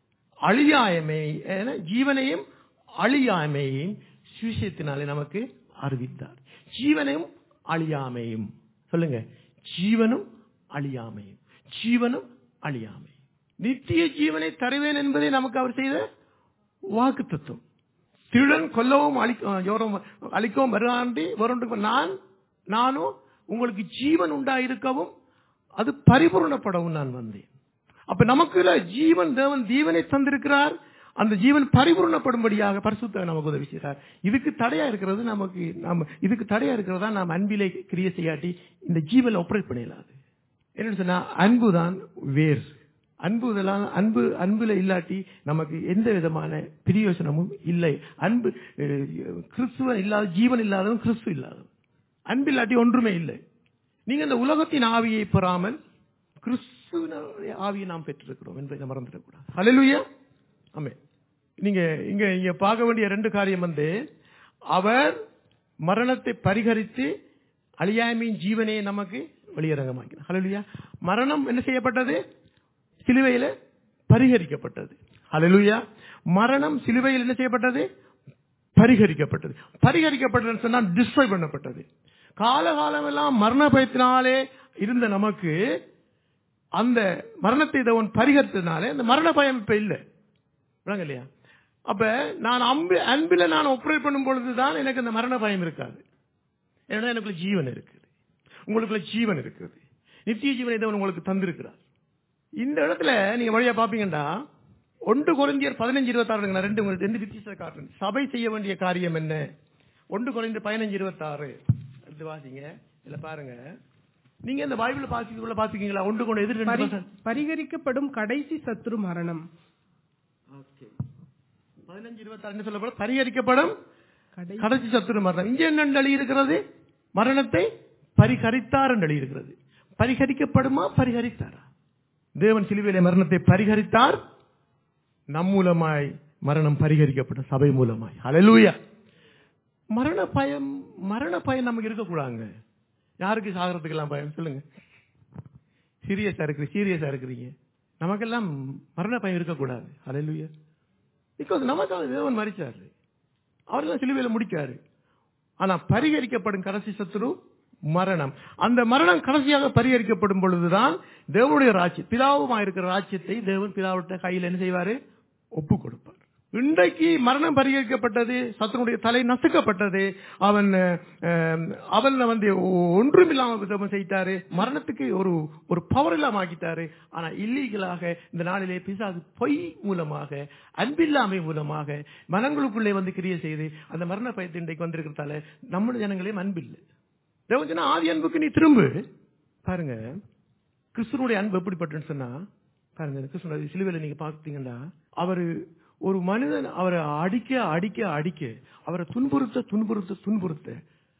அழியாமை என ஜீவனையும் அழியாமையும் சுவிசேஷத்தினாலே நமக்கு அறிவித்தார் ஜீவனையும் அழியாமையும் சொல்லுங்க ஜீவனும் அழியாமையும் ஜீவனும் அழியாமை நித்திய ஜீவனை தருவேன் என்பதை நமக்கு அவர் செய்த வாக்கு தத்துவம் திருடன் கொல்லவும் அழிக்க- யோரம் அழிக்கவும் வருவாண்டி வரும் நான் நானும் உங்களுக்கு ஜீவன் உண்டாயிருக்கவும் அது பரிபூர்ணப்படவும் நான் வந்தேன் அப்ப நமக்குள்ள ஜீவன் தேவன் ஜீவனை தந்திருக்கிறார் அந்த ஜீவன் பரிபூர்ணப்படும்படியாக பரிசுத்த நமக்கு உதவி செய்கிறார் இதுக்கு தடையா இருக்கிறது நமக்கு நாம இதுக்கு தடையா இருக்கிறதா நாம் அன்பிலே கிரியை செய்யாட்டி இந்த ஜீவனை ஆப்ரேட் பண்ணிடலாது என்னன்னு சொன்னா அன்புதான் வேர் அன்பு இதெல்லாம் அன்பு அன்புல இல்லாட்டி நமக்கு எந்த விதமான பிரியோசனமும் இல்லை அன்பு அஹ், கிறிஸ்துவன் இல்லாத ஜீவன் இல்லாதவன் கிறிஸ்து இல்லாதவன் அன்பு இல்லாட்டி ஒன்றுமே இல்லை நீங்க இந்த உலகத்தின் ஆவியை பெறாமல் கிறிஸ்துவனுடைய ஆவியை நாம் பெற்றிருக்கிறோம் என்பதை மறந்துடக்கூடாது ஹalleluya ஆமென் நீங்க இங்க இங்க பார்க்க வேண்டிய ரெண்டு காரியம் வந்து அவர் மரணத்தை பரிகரித்து அழியாமையின் ஜீவனை நமக்கு வெளியரங்கமாக்கினார் ஹalleluya மரணம் என்ன செய்யப்பட்டது சிலுவையில பரிகரிக்கப்பட்டது ஹalleluya மரணம் சிலுவையில் என்ன செய்யப்பட்டது பரிகரிக்கப்பட்டது பரிகரிக்கப்பட்டதுன்னு சொன்னா டிஸ்ட்ராய் பண்ணப்பட்டது காலகாலம் எல்லாம் மரண பயத்தினாலே இருந்த நமக்கு அந்த மரணத்தை தேவன் பரிகரித்ததுனாலே அந்த மரண பயம் இப்ப இல்லை விளங்க இல்லையா அப்ப நான் அன்பு அன்பில நான் ஒப்பரேட் பண்ணும் பொழுதுதான் எனக்கு அந்த மரண பயம் இருக்காது ஏன்னா எனக்குள்ள ஜீவன் இருக்குது உங்களுக்குள்ள ஜீவன் இருக்குது நித்திய ஜீவனை தேவன் உங்களுக்கு தந்திருக்கிறார் இந்த இடத்துல நீங்க வழியா பாப்பீங்கன்னா ஒன்று குறைந்தியர் பதினஞ்சு இருபத்தாறு நான் ரெண்டு உங்களுக்கு ரெண்டு வித்தியாசத்தை காட்டுறேன் சபை செய்ய வேண்டிய காரியம் என்ன ஒன்று குறைந்து பதினஞ்சு இருபத்தாறு எடுத்து வாசிங்க இதுல பாருங்க நீங்க இந்த பைபிள் பாசிக்குள்ள பாத்துக்கீங்களா ஒன்று கொண்டு எதிர் ரெண்டு பரி- percent. பரிகரிக்கப்படும் கடைசி சத்துரு மரணம் Okay. பதினஞ்சு இருபத்தாறு என்ன சொல்லப்படும் பரிகரிக்கப்படும் கடை கடைசி சத்துரு மரணம் இங்க என்ன எழுதி இருக்கிறது மரணத்தை பரிகரித்தார் என்று எழுதி இருக்கிறது பரிகரிக்கப்படுமா பரிகரித்தாரா தேவன் சிலுவையிலே மரணத்தை பரிகரித்தார் நம் மூலமாய் மரணம் பரிகரிக்கப்பட்ட சபை மூலமாய் ஹalleluya மரண பயம் மரண பயம் நமக்கு இருக்கக்கூடாதுங்க யாருக்கு சாகிறதுக்கெல்லாம் பயம் சொல்லுங்க சீரியஸா இருக்கு சீரியஸா இருக்கிறீங்க நமக்கெல்லாம் மரண பயம் இருக்கக்கூடாது ஹalleluya பிகாஸ் நமக்காக தேவன் மறிச்சாரு அவர் தான் சிலுவையில முடிச்சாரு ஆனா பரிகரிக்கப்படும் கடைசி சத்துரு மரணம் அந்த மரணம் கடைசியாக பரிகரிக்கப்படும் பொழுதுதான் தேவனுடைய ராஜ்யம் பிதாவுமா இருக்கிற ராஜ்யத்தை தேவன் பிதாவிட்ட கையில் என்ன செய்வாரு ஒப்பு கொடுப்பார் இன்றைக்கு மரணம் பரிகரிக்கப்பட்டது சத்துனுடைய தலை நசுக்கப்பட்டது அவன் அஹ், அவன் வந்து ஒன்றுமில்லாம விதம் செய்தாரு மரணத்துக்கு ஒரு ஒரு பவர் இல்லாம ஆக்கிட்டாரு ஆனா இல்லீகலாக இந்த நாளிலே பிசாசு பொய் மூலமாக அன்பில்லாமை மூலமாக மனங்களுக்குள்ளே வந்து கிரியை செய்து அந்த மரண பயத்தை இன்றைக்கு வந்திருக்கிறதால நம்முடைய ஜனங்களே அன்பில்லை தேவன் சொன்னா ஆதி அன்புக்கு நீ திரும்பு பாருங்க கிறிஸ்துவனுடைய அன்பு எப்படிப்பட்டுன்னு சொன்னா பாருங்க கிறிஸ்துவனுடைய சிலுவையில நீங்க பார்த்தீங்கன்னா அவரு ஒரு மனிதன் அவரை அடிக்க அடிக்க அடிக்க அவரை துன்புறுத்த துன்புறுத்த துன்புறுத்த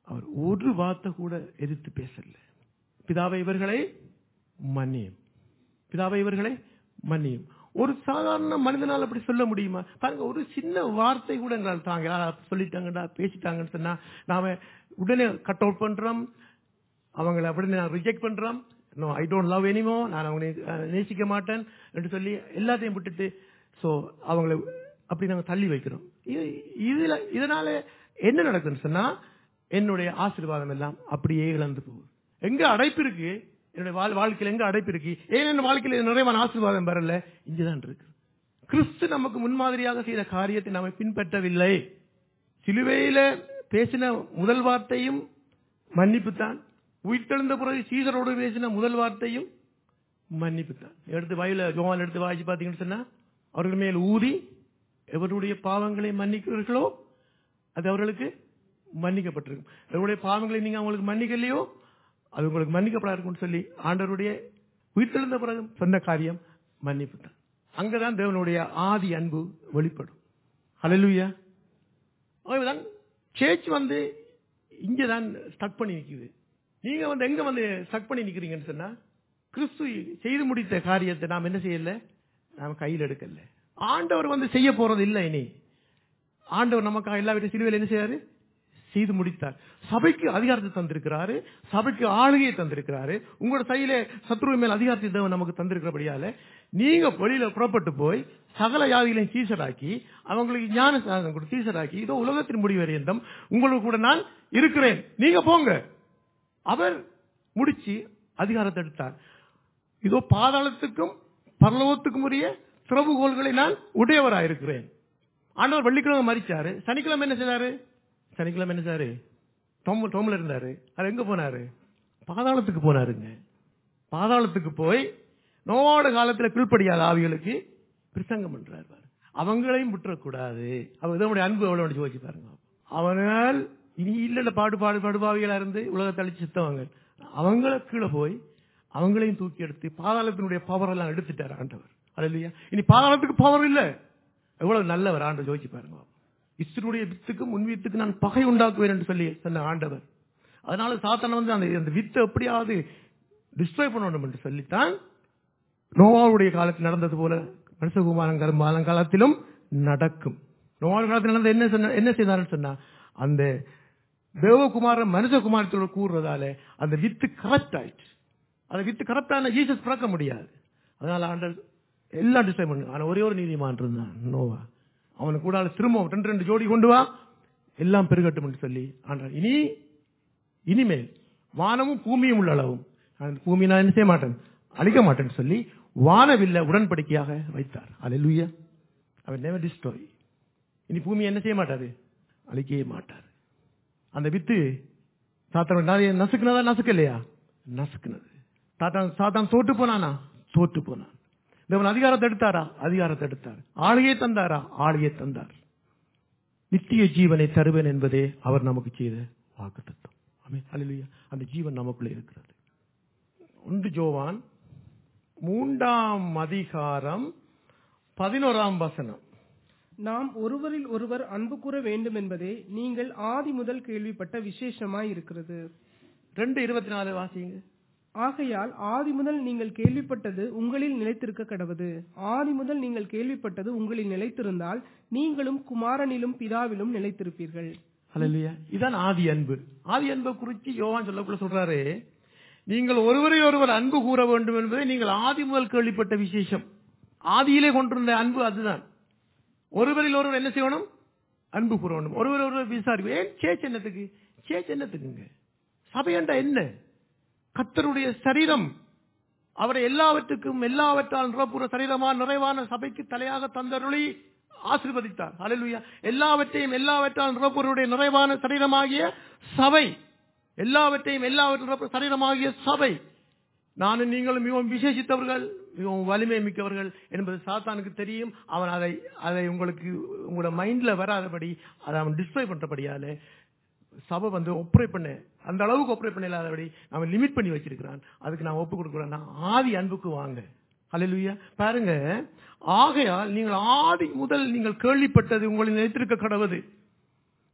அவர் ஒரு வார்த்தை கூட எதிர்த்து பேசல பிதாவை இவர்களை மன்னியும் பிதாவை இவர்களை மன்னியும் ஒரு சாதாரண மனிதனால் அப்படி சொல்ல முடியுமா பாருங்க ஒரு சின்ன வார்த்தை கூட எங்களால் தாங்க யாராவது சொல்லிட்டாங்கடா பேசிட்டாங்கன்னு சொன்னா நாம உடனே கட் அவுட் பண்றோம் அவங்களை உடனே நான் ரிஜெக்ட் பண்றோம் no I don't love anymore நான் அவங்களை அஹ், நேசிக்க மாட்டேன் என்று சொல்லி எல்லாத்தையும் விட்டுட்டு சோ அவங்களை அப்படி நாங்க தள்ளி வைக்கிறோம் இது- இதுல இதனால என்ன நடக்குதுன்னு சொன்னா என்னுடைய ஆசீர்வாதம் எல்லாம் அப்படியே இழந்து போகுது எங்க அடைப்பு இருக்கு என்னுடைய வாழ்- வாழ்க்கையில எங்க அடைப்பு இருக்கு ஏன் என் வாழ்க்கையில நிறைவான ஆசீர்வாதம் வரல இங்கதான் இருக்கு கிறிஸ்து நமக்கு முன்மாதிரியாக செய்த காரியத்தை நாம் பின்பற்றவில்லை சிலுவையில பேசின முதல் வார்த்தையும் மன்னிப்பு தான் உயிர்த்தெழுந்த பிறகு சீசரோடு பேசின முதல் வார்த்தையும் மன்னிப்பு தான் எடுத்து வாயில ஜோவான் எடுத்து வாய்ச்சி பார்த்தீங்கன்னு சொன்னா அவர்கள் மேல் ஊதி எவருடைய பாவங்களை மன்னிக்கிறீர்களோ அது அவர்களுக்கு மன்னிக்கப்பட்டிருக்கும் எவருடைய பாவங்களை நீங்க அவங்களுக்கு மன்னிக்கலையோ அது உங்களுக்கு மன்னிக்கப்படாதுன்னு சொல்லி ஆண்டவருடைய உயிர்த்தெழுந்த பிறகு சொன்ன காரியம் மன்னிப்பு தான் அங்கதான் தேவனுடைய ஆதி அன்பு வெளிப்படும் ஹalleluya தான் சேர்ச் வந்து இங்கதான் ஸ்டக் பண்ணி நிக்குது நீங்க வந்து எங்க வந்து ஸ்டக் பண்ணி நிக்கிறீங்கன்னு சொன்னா கிறிஸ்து செய்து முடித்த காரியத்தை நாம் என்ன செய்யல நாம் கையில் எடுக்கல ஆண்டவர் வந்து செய்ய போறது இல்லை இனி ஆண்டவர் நமக்காக எல்லா வீட்டு சிலுவையில் என்ன செய்யாரு செய்து முடித்தார் சபைக்கு அதிகாரத்தை தந்திருக்கிறாரு சபைக்கு ஆளுகையை தந்திருக்கிறாரு உங்களோட கையில சத்ருவின் மேல் அதிகாரத்தை தேவன் நமக்கு தந்திருக்கிறபடியால நீங்க வெளியில புறப்பட்டு போய் சகல யாதிகளையும் சீசராக்கி அவங்களுக்கு ஞான சாதனம் கொடுத்து சீசராக்கி இதோ உலகத்தின் முடிவரையந்தம் உங்களுக்கு கூட நான் இருக்கிறேன் நீங்க போங்க அவர் முடிச்சு அதிகாரத்தை எடுத்தார் இதோ பாதாளத்துக்கும் பரலோகத்துக்கும் உரிய திறவுகோள்களை நான் உடையவராயிருக்கிறேன் ஆண்டவர் வெள்ளிக்கிழமை மறிச்சாரு சனிக்கிழமை என்ன செய்தாரு சனிக்கிழமை என்ன செய்தாரு டோம் டோம்ல இருந்தாரு அது எங்க போனாரு பாதாளத்துக்கு போனாருங்க பாதாளத்துக்கு போய் நோவோட காலத்துல கீழ்ப்படியாத ஆவிகளுக்கு பிரசங்கம் பண்றாரு பாருங்க. அவங்களையும் விட்டுறக்கூடாது அவர் இதனுடைய அன்பு எவ்வளவு யோசிச்சு பாருங்க அவனால் இனி இல்ல பாடு பாடு பாடுபாவிகளா இருந்து உலகத்தை அழிச்சு சித்தவங்க அவங்கள கீழே போய் அவங்களையும் தூக்கி எடுத்து பாதாளத்தினுடைய பவர் எல்லாம் எடுத்துட்டார் ஆண்டவர் அது இல்லையா இனி பாதாளத்துக்கு பவர் இல்ல எவ்வளவு நல்லவர் ஆண்டவர் யோசிச்சு பாருங்க இஸ்ருடைய வித்துக்கு முன் வித்துக்கு நான் பகை உண்டாக்குவேன் என்று சொல்லி சொன்ன ஆண்டவர் அதனால சாத்தான வந்து அந்த அந்த வித்தை எப்படியாவது டிஸ்ட்ராய் பண்ணணும் என்று சொல்லித்தான் நோவாவுடைய காலத்தில் நடந்தது போல மனுஷகுமாரன் காலத்திலும் நடக்கும் நோவாவுடைய காலத்தில் நடந்த என்ன சொன்ன என்ன செய்தார்னு சொன்னா அந்த தேவகுமாரன் மனுஷகுமாரத்தோட கூறுறதால அந்த வித்து கரெக்ட் ஆயிடுச்சு அந்த வித்து கரெக்டான ஜீசஸ் பிறக்க முடியாது அதனால ஆண்டர் எல்லாம் டிசைன் பண்ணு ஆனா ஒரே ஒரு நீதிமான் இருந்தான் நோவா அவனுக்கு கூட திரும்ப ரெண்டு ரெண்டு ஜோடி கொண்டு வா எல்லாம் பெருகட்டும் என்று சொல்லி ஆண்டார் இனி இனிமேல் வானமும் பூமியும் உள்ள அளவும் நான் பூமி நான் என்ன செய்ய மாட்டேன் அழிக்க மாட்டேன்னு சொல்லி வானவில்ல உடன்படிக்கையாக வைத்தார் அல்லேலூயா அவர் never destroy இனி பூமி என்ன செய்ய மாட்டாரு அழிக்கவே மாட்டார் அந்த வித்து சாத்தான் நிறைய நசுக்குனதா நசுக்கலையா நசுக்குனது சாத்தான் சாத்தான் தோட்டு போனானா தோட்டு போனான் தேவன் அதிகாரத்தை எடுத்தாரா அதிகாரத்தை எடுத்தார் ஆளுகையை தந்தாரா ஆளுகையை தந்தார் நித்திய ஜீவனை தருவேன் என்பதே அவர் நமக்கு செய்த வாக்கு தத்துவம் அல்லேலூயா அந்த ஜீவன் நமக்குள்ளே இருக்கிறது ஒன்று ஜோவான் மூன்றாம் அதிகாரம் பதினோராம் வசனம் நாம் ஒருவரில் ஒருவர் அன்பு கூற வேண்டும் என்பதே நீங்கள் ஆதி முதல் கேள்விப்பட்ட விசேஷமாய் இருக்கிறது ரெண்டு இருபத்தி நாலு வாசிங்க ஆகையால் ஆதி முதல் நீங்கள் கேள்விப்பட்டது உங்களில் நிலைத்திருக்க கடவது ஆதி முதல் நீங்கள் கேள்விப்பட்டது உங்களில் நிலைத்திருந்தால் நீங்களும் குமாரனிலும் பிதாவிலும் நிலைத்திருப்பீர்கள் அல்லேலூயா இதான் ஆதி அன்பு ஆதி அன்பை குறித்து யோவான் சொல்லக்குள்ள சொல்றாரு நீங்கள் ஒருவரை ஒருவர் அன்பு கூற வேண்டும் என்பதை நீங்கள் ஆதி முதல் கேள்விப்பட்ட விசேஷம் ஆதியிலே கொண்டிருந்த அன்பு அதுதான் ஒருவரில் ஒருவர் என்ன செய்யணும் அன்பு கூற வேண்டும் ஒருவர் ஒருவர் விசாரிப்பு ஏன் சேச் என்னத்துக்கு சேச் என்னத்துக்குங்க சபையண்டா என்ன கத்தருடைய சரீரம் அவரை எல்லாவற்றுக்கும் எல்லாவற்றால் நிரப்புற சரீரமா நிறைவான சபைக்கு தலையாக தந்தருளி ஆசீர்வதித்தார் அல்லேலூயா எல்லாவற்றையும் எல்லாவற்றால் நிரப்புவருடைய நிறைவான சரீரமாகிய சபை எல்லாவற்றையும் எல்லாவற்றையும் நிரப்புற சரீரமாகிய சபை நானும் நீங்களும் மிகவும் விசேஷித்தவர்கள் மிகவும் வலிமை மிக்கவர்கள் என்பது சாத்தானுக்கு தெரியும் அவன் அதை அதை உங்களுக்கு உங்களோட மைண்ட்ல வராதபடி அதை அவன் டிஸ்பிளே பண்றபடியால சபை வந்து ஒப்பரேட் பண்ண அந்த அளவுக்கு ஒப்பரேட் பண்ண இல்லாதபடி அவன் லிமிட் பண்ணி வச்சிருக்கிறான் அதுக்கு நான் ஒப்பு கொடுக்குறேன் ஆதி அன்புக்கு வாங்க அல்லேலூயா பாருங்க ஆகையால் நீங்கள் ஆதி முதல் நீங்கள் கேள்விப்பட்டது உங்களை நினைத்திருக்க கடவுது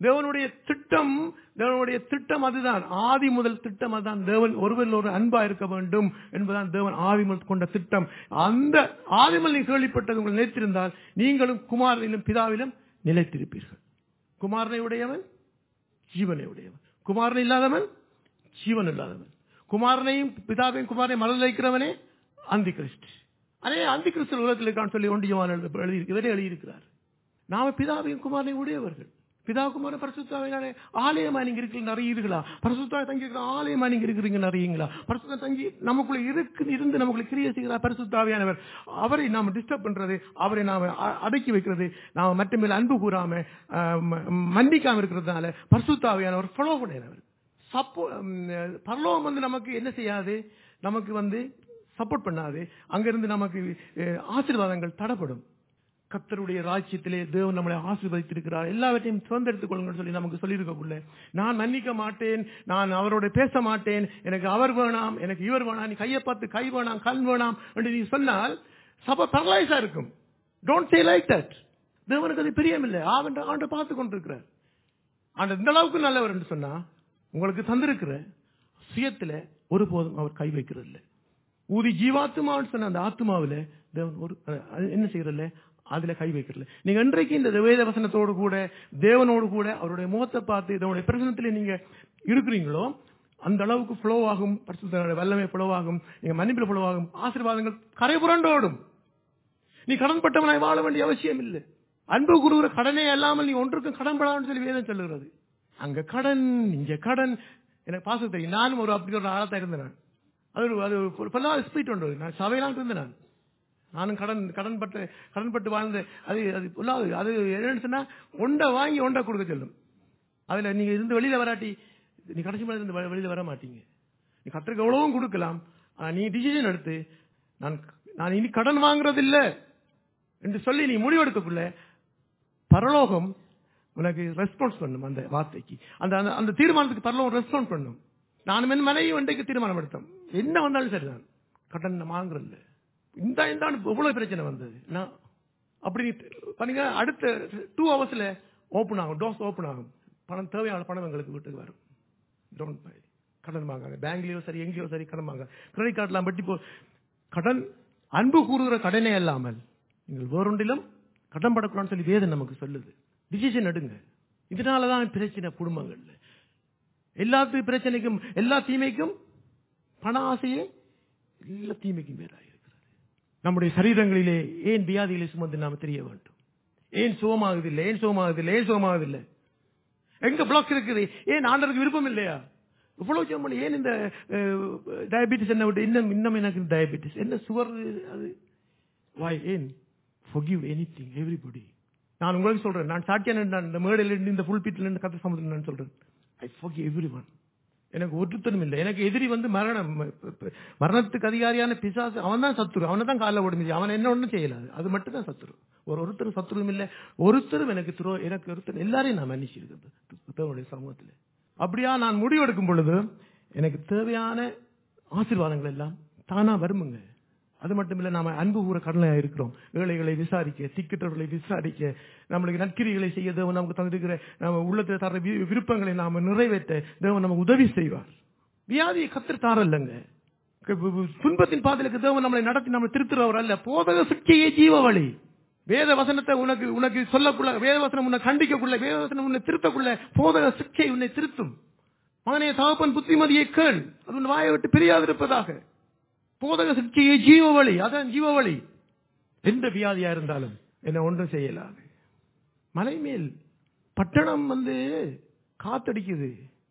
தேவனுடைய திட்டம் தேவனுடைய திட்டம் அதுதான் ஆதி முதல் திட்டம் அதுதான் தேவன் ஒருவரில் ஒரு அன்பா இருக்க வேண்டும் என்பதுதான் தேவன் ஆதி முதல் கொண்ட திட்டம் அந்த ஆதி முதல் நீ கேள்விப்பட்டது உங்கள் நிலைத்திருந்தால் நீங்களும் குமாரனிலும் பிதாவிலும் நிலைத்திருப்பீர்கள் குமாரனை உடையவன் ஜீவனை உடையவன் குமாரன் இல்லாதவன் ஜீவன் இல்லாதவன் குமாரனையும் பிதாவையும் குமாரனையும் மலர் வைக்கிறவனே அந்தி கிறிஸ்ட் அதே அந்தி கிறிஸ்து உலகத்தில் இருக்கான்னு சொல்லி ஒண்டியவான் எழுதி இவரே எழுதியிருக்கிறார் நாம பிதாவையும் குமாரனையும் உடையவர்கள் பிதா குமார பரிசுத்தாவினாலே ஆலயமா நீங்க இருக்கிற நிறையீர்களா பரிசுத்தாவை தங்கி இருக்கிற ஆலயமா நீங்க இருக்கிறீங்க நிறையீங்களா பரிசுத்தா தங்கி நமக்குள்ள இருக்கு இருந்து நமக்குள்ள கிரிய செய்கிறார் பரிசுத்தாவியானவர் அவரை நாம டிஸ்டர்ப் பண்றது அவரை நாம அ- அடக்கி வைக்கிறது நாம மற்ற மேல அன்பு கூறாம அஹ், ம- மன்னிக்காம இருக்கிறதுனால பரிசுத்தாவியானவர் ஃபாலோ பண்ணினவர் சப்போ ம், பரலோகம் வந்து நமக்கு என்ன செய்யாது நமக்கு வந்து சப்போர்ட் பண்ணாது அங்கிருந்து நமக்கு அஹ், ஆசீர்வாதங்கள் தடப்படும் கர்த்தருடைய ராஜ்யத்திலே தேவன் நம்மளை ஆசீர்வதித்திருக்கிறார் எல்லாவற்றையும் சுதந்திரத்துக் கொள்ளுங்கள் சொல்லி நமக்கு சொல்லியிருக்கக்குள்ள நான் மன்னிக்க மாட்டேன் நான் அவரோட பேச மாட்டேன் எனக்கு அவர் வேணாம் எனக்கு இவர் வேணாம் நீ கையை பார்த்து கை வேணாம் கண் வேணாம் என்று நீ சொன்னால் சபை பரலைஸா இருக்கும் டோன்ட் சே லைக் தட் தேவனுக்கு அது பிரியமில்லை ஆவன்ற ஆண்டு பார்த்து கொண்டிருக்கிறார் ஆண்டு இந்த அளவுக்கு நல்லவர் என்று சொன்னா உங்களுக்கு தந்திருக்கிற சுயத்துல ஒருபோதும் அவர் கை வைக்கிறது இல்லை ஊதி ஜீவாத்மான்னு சொன்ன அந்த ஆத்மாவில தேவன் ஒரு அஹ், அது என்ன செய்யறதில்ல அதுல கை வைக்கிறதில்ல நீங்க இன்றைக்கு இந்த வேத வசனத்தோடு கூட தேவனோடு கூட அவருடைய முகத்தை பார்த்து இதனுடைய பிரசனத்திலே நீங்க இருக்கிறீங்களோ அந்த அளவுக்கு ஃப்ளோ ஆகும் பரிசுத்த வல்லமை ஃப்ளோ ஆகும் நீங்க மன்னிப்பில் ஃப்ளோ ஆகும் ஆசீர்வாதங்கள் கரை புரண்டோடும் நீ கடன்பட்டவனாய் வாழ வேண்டிய அவசியம் இல்லை அன்பு குருகிற கடனே அல்லாமல் நீ ஒன்றுக்கும் கடன்படான்னு சொல்லி வேதம் சொல்லுகிறது அங்க கடன் இங்க கடன் எனக்கு பாச தெரியும் நானும் ஒரு அப்படி ஒரு ஆளத்தா இருந்தேன் நான். அது ஒரு அது ஒரு பல்லாவது ஸ்பீட் ஒன்று நான் சபையெல்லாம் இருந்தேன் நான் நானும் கடன் கடன் பட்டு கடன் பட்டு வாழ்ந்த அது அது பொல்லாது அது என்னன்னு சொன்னா ஒண்டை வாங்கி ஒண்டை கொடுக்க சொல்லும் அதுல நீங்க இருந்து வெளியில வராட்டி நீ கடைசி மாதிரி இருந்து வெ- வெளியில வர மாட்டீங்க நீ கத்திரிக்க எவ்வளவும் கொடுக்கலாம் ஆனா நீ டிசிஷன் எடுத்து நான் நான் இனி கடன் வாங்குறது இல்ல என்று சொல்லி நீ முடிவெடுக்கக்குள்ள பரலோகம் உனக்கு ரெஸ்பான்ஸ் பண்ணும் அந்த வார்த்தைக்கு அந்த அந்த- அந்த தீர்மானத்துக்கு பரலோகம் ரெஸ்பான்ஸ் பண்ணும் நானும் என் மனைவி ஒன்றைக்கு தீர்மானம் எடுத்தோம் என்ன வந்தாலும் சரிதான் கடன் நான் வாங்குறது இல்ல இந்த இந்த இவ்வளவு பிரச்சனை வந்தது நான் அப்படி நீ பண்ணீங்க அடுத்த டூ ஹவர்ஸ்ல ஓப்பன் ஆகும் டோஸ் ஓப்பன் ஆகும் பணம் தேவையான பணம் எங்களுக்கு வீட்டுக்கு வரும் Don't buy. கடன் வாங்காங்க பேங்க்லயோ சரி எங்கேயோ சரி கடன் வாங்க கிரெடிட் கார்டெலாம் பட்டி போ கடன் அன்பு கூறுகிற கடனே அல்லாமல் நீங்கள் வேறொன்றிலும் கடன் படக்கூடாதுன்னு சொல்லி வேதம் நமக்கு சொல்லுது டிசிஷன் எடுங்க இதனாலதான் பிரச்சனை குடும்பங்கள்ல எல்லாத்து பிரச்சனைக்கும் எல்லா தீமைக்கும் பண ஆசையே எல்லா தீமைக்கும் பேராக இருக்கிறது நம்முடைய சரீரங்களிலே ஏன் வியாதிகளை சுமந்து நாம் தெரிய வேண்டும் ஏன் சுகமாகுதில்லை ஏன் சுகமாகுதில்லை ஏன் சுகமாகுதில்லை எங்க பிளாக் இருக்குது ஏன் ஆண்டருக்கு விருப்பம் இல்லையா இவ்வளவு ஜெபம் பண்ணி ஏன் இந்த டயபிட்டிஸ் என்ன விட்டு இன்னும் இன்னும் எனக்கு டயபிட்டிஸ் என்ன சுவர் அது வாய் ஏன் forgive anything everybody நான் உங்களுக்கு சொல்றேன் நான் சாட்சியா நான் இந்த மேடையில் இருந்து இந்த புல் பீட்டில் இருந்து கத்த சமுதிரம் நான் சொல்றேன் ஐ forgive everyone எனக்கு ஒருத்தனும் இல்லை எனக்கு எதிரி வந்து மரணம் மரணத்துக்கு அதிகாரியான பிசாசு அவன் தான் சத்துரு அவனை தான் காலைல ஓடுமிச்சு அவன் என்ன ஒண்ணும் செய்யலாது அது மட்டும் தான் சத்துரு ஒரு ஒருத்தரும் சத்துருவும் இல்லை ஒருத்தரும் எனக்கு துரோ எனக்கு ஒருத்தர் எல்லாரையும் நான் மன்னிச்சிருக்கிறது தேவனுடைய சமூகத்தில் அப்படியா நான் முடிவெடுக்கும் பொழுது எனக்கு தேவையான ஆசீர்வாதங்கள் எல்லாம் தானா வருமுங்க அது மட்டும் இல்ல நாம அன்பு கூற கடலையா இருக்கிறோம் ஏழைகளை விசாரிக்க திக்கிட்டவர்களை விசாரிக்க நம்மளுக்கு நற்கிரிகளை செய்ய தேவன் நமக்கு தந்திருக்கிற நம்ம உள்ளத்தில் தர வி- விருப்பங்களை நாம நிறைவேற்ற தேவன் நமக்கு உதவி செய்வார் வியாதியை கத்தர் தாரல்லங்க துன்பத்தின் பாதையிலுக்கு தேவன் நம்மளை நடத்தி நம்மளை திருத்துறவர் அல்ல போதக சிக்கையே ஜீவ வழி வேத வசனத்தை உனக்கு உனக்கு சொல்லக்குள்ள வேத வசனம் உன்னை கண்டிக்கக்குள்ள வேத வசனம் உன்னை திருத்தக்குள்ள போதக சிக்கை உன்னை திருத்தும் மகனே தகப்பன் புத்திமதியை கேள் அது உன் வாயை விட்டு பிரியாதிருப்பதாக போதக சிக்ஷையே ஜீவ வழி அதான் ஜீவ வழி எந்த வியாதியா இருந்தாலும் என்ன ஒன்றும் செய்யலாது மலை மேல் பட்டணம் வந்து காத்தடிக்குது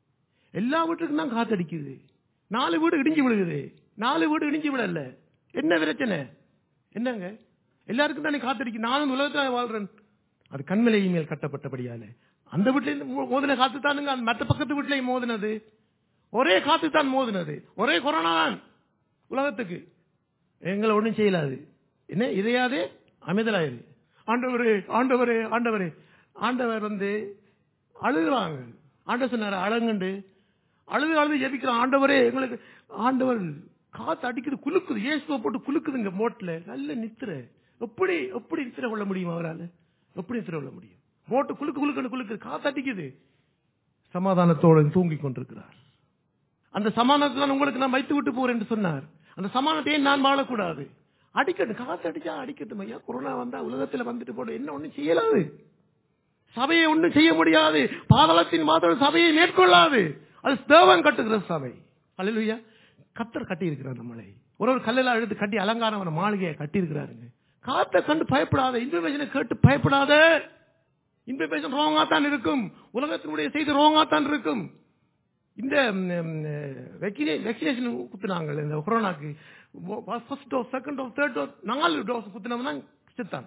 எல்லா வீட்டுக்கும் தான் காத்தடிக்குது நாலு வீடு இடிஞ்சு விழுகுது நாலு வீடு இடிஞ்சு விடல என்ன பிரச்சனை என்னங்க எல்லாருக்கும் தானே காத்தடிக்கு நானும் உலகத்துல வாழ்றேன் அது கண்மலை மேல் கட்டப்பட்டபடியால அந்த வீட்டுல இருந்து மோ- மோதின காத்து தானுங்க அந்த மற்ற பக்கத்து வீட்டுலயும் மோதினது ஒரே காத்து தான் மோதினது ஒரே கொரோனா தான் உலகத்துக்கு எங்களை ஒண்ணும் செய்யலாது என்ன இதையாதே அமைதலாயுது ஆண்டவரே ஆண்டவரே ஆண்டவரே ஆண்டவர் வந்து அழுகுறாங்க ஆண்டவர் சொன்னாரு அழகுண்டு அழுது அழுது ஜெபிக்கிறான் ஆண்டவரே எங்களுக்கு ஆண்டவர் காத்து அடிக்குது குலுக்குது இயேசுவை போட்டு குலுக்குதுங்க மோட்ல நல்ல நித்திர எப்படி எப்படி நித்திர கொள்ள முடியும் அவரால் எப்படி நித்திர கொள்ள முடியும் போட்டு குலுக்கு குலுக்குன்னு குலுக்கு காத்தடிக்குது சமாதானத்தோடு தூங்கிக் கொண்டிருக்கிறார் அந்த சமாதானத்தை தான் உங்களுக்கு நான் வைத்து விட்டு போறேன் என்று சொன்னார் அந்த சமாதானத்தை ஏன் நான் வாழக்கூடாது அடிக்கட்டும் காத்து அடிச்சா அடிக்கட்டும் ஐயா கொரோனா வந்தா உலகத்துல வந்துட்டு போட என்ன ஒண்ணும் செய்யலாது சபையை ஒண்ணும் செய்ய முடியாது பாதாளத்தின் மாத்திரம் சபையை மேற்கொள்ளாது அது தேவன் கட்டுகிற சபை அல்லையா கத்தர் கட்டி இருக்கிறார் நம்மளை ஒரு ஒரு கல்லில் அழுது கட்டி அலங்காரம் மாளிகையை கட்டி இருக்கிறாருங்க காத்த கண்டு பயப்படாத இன்ஃபர்மேஷனை கேட்டு பயப்படாத இன்ஃபர்மேஷன் ரோங்கா தான் இருக்கும் உலகத்தினுடைய செய்தி ரோங்கா தான் இருக்கும் இந்த வெக்சினேஷன் குத்துனாங்க இந்த கொரோனாக்கு first dose second dose third dose நாலு டோஸ் குத்துனவங்க செத்தான்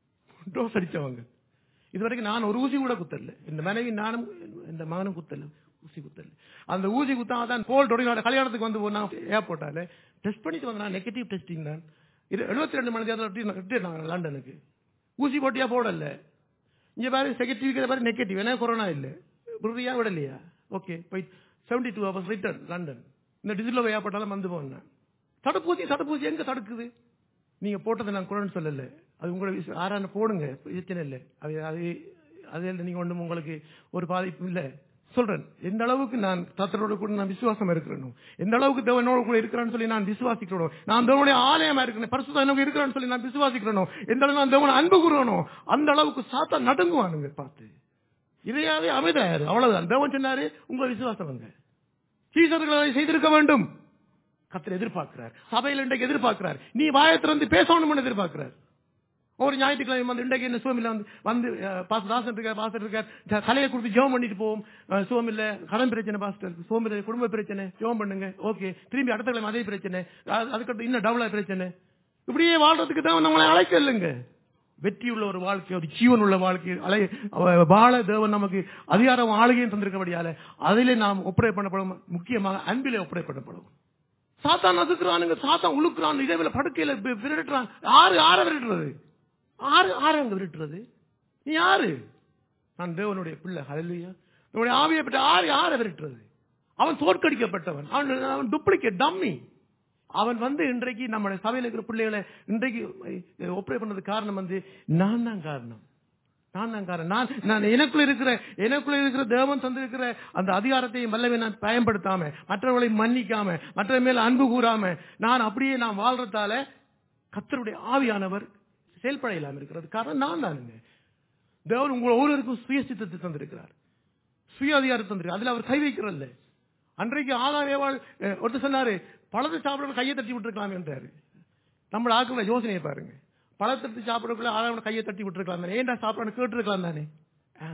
டோஸ் அடிச்சவங்க இது வரைக்கும் நான் ஒரு ஊசி கூட குத்தல இந்த மனைவி நானும் இந்த மகனும் குத்தல ஊசி குத்தல அந்த ஊசி குத்தா தான் போல் டொடினோட கல்யாணத்துக்கு வந்து போனா ஏர்போர்ட்டால டெஸ்ட் பண்ணிட்டு வந்தேன் நெகட்டிவ் டெஸ்டிங் தான் இது எழுபத்தி ரெண்டு மணி நேரத்தில் கட்டிட்டாங்க லண்டனுக்கு ஊசி போட்டியா போடல இங்க பாரு செகட்டிவ் பாரு நெகட்டிவ் ஏன்னா கொரோனா இல்ல விடுறியா விடலையா ஓகே போய் seventy two hours return London இந்த டிஜிட்டல் ஏற்பட்டாலும் வந்து போனேன் தடுப்பூசி தடுப்பூசி எங்க தடுக்குது நீங்க போட்டதை நான் கூட சொல்லல அது உங்களை விஷ- ஆரான போடுங்க பிரச்சனை இல்லை அது அது அது நீங்க ஒண்ணும் உங்களுக்கு ஒரு பாதிப்பு இல்ல சொல்றேன் எந்த அளவுக்கு நான் தத்தரோட கூட நான் விசுவாசம் இருக்கிறேனோ எந்த அளவுக்கு தேவனோட கூட இருக்கிறான்னு சொல்லி நான் விசுவாசிக்கிறனோ நான் தேவனுடைய ஆலயமா இருக்கிறேன் பரிசுத்த எனக்கு இருக்கிறான்னு சொல்லி நான் விசுவாசிக்கிறனோ எந்த அளவுக்கு நான் தேவனை அன்பு கூறுவனோ அந்த அளவுக்கு சாத்தா நடுங்குவானுங்க பார்த்து இதையாவே அமைதாரு அவ்வளவுதான் தேவன் சொன்னாரு உங்க விசுவாசம் அங்க சீசர்கள் அதை செய்திருக்க வேண்டும் கத்தர் எதிர்பார்க்கிறார் சபையில் இன்றைக்கு எதிர்பார்க்கிறார் நீ வாயை திறந்து பேசணும்னு எதிர்பார்க்கிறார் ஒரு ஞாயிற்றுக்கிழமை வந்து இன்றைக்கு என்ன சுவம் இல்ல வந்து வந்து பாஸ்டர் தாசன் இருக்கார் பாஸ்டர் இருக்கார் த- தலையை கொடுத்து ஜெபம் பண்ணிட்டு போவோம் அஹ், சுவம் இல்ல கடன் பிரச்சனை பாஸ்டர் சுவம் இல்ல குடும்ப பிரச்சனை ஜெபம் பண்ணுங்க ஓகே திரும்பி அடுத்த கிழமை அதே பிரச்சனை அது- அதுக்கடுத்து இன்னும் டபுளா பிரச்சனை இப்படியே வாழ்றதுக்கு தான் நம்மளை அழைக்க இல்லைங்க வெற்றியுள்ள ஒரு வாழ்க்கை ஒரு ஜீவன் உள்ள வாழ்க்கை அலை அவ- வாழ தேவன் நமக்கு அதிகாரம் ஆளுகையும் தந்திருக்கபடியால அதிலே நாம் ஒப்படை பண்ணப்படும் முக்கியமாக அன்பிலே ஒப்படை பண்ணப்படும் சாத்தான் நசுக்கிறானுங்க சாத்தான் உழுக்குறான் இதே போல படுக்கையில வி- விரட்டுறான் ஆறு ஆற விரட்டுறது ஆறு ஆறு அங்க விரட்டுறது நீ யாரு நான் தேவனுடைய பிள்ளை ஹalleluya நம்முடைய ஆவியை பற்றி ஆறு ஆற விரட்டுறது அவன் தோற்கடிக்கப்பட்டவன் அவன் அவன் டூப்ளிகேட் டம்மி அவன் வந்து இன்றைக்கு நம்முடைய சபையில் இருக்கிற பிள்ளைகளை இன்றைக்கு ஒப்படை பண்ணது காரணம் வந்து நான் தான் காரணம் நான் தான் காரணம் நான் நான் எனக்குள்ள இருக்கிற எனக்குள்ள இருக்கிற தேவன் தந்திருக்கிற அந்த அதிகாரத்தையும் வல்லவை நான் பயன்படுத்தாம மற்றவர்களை மன்னிக்காம மற்ற மேல அன்பு கூறாம நான் அப்படியே நான் வாழ்றதால கத்தருடைய ஆவியானவர் செயல்பட இல்லாம இருக்கிறது காரணம் நான் தானுங்க தேவன் உங்கள் ஒவ்வொருவருக்கும் சுய சித்தத்தை தந்திருக்கிறார் சுய அதிகாரத்தை தந்திருக்கிறார் அதுல அவர் கை வைக்கிறல்ல அன்றைக்கு ஆதார் ஏவாள் அஹ், ஒருத்தர் சொன்னாரு பழத்தை சாப்பிட கையை தட்டி விட்டுருக்கலாம் என்றாரு நம்மள ஆக்குற யோசனையை பாருங்க பழத்தை எடுத்து சாப்பிடக்குள்ள ஆதாரோட கையை தட்டி விட்டுருக்கலாம் தானே ஏன்டா சாப்பிடணும் கேட்டுருக்கலாம் தானே ஆ.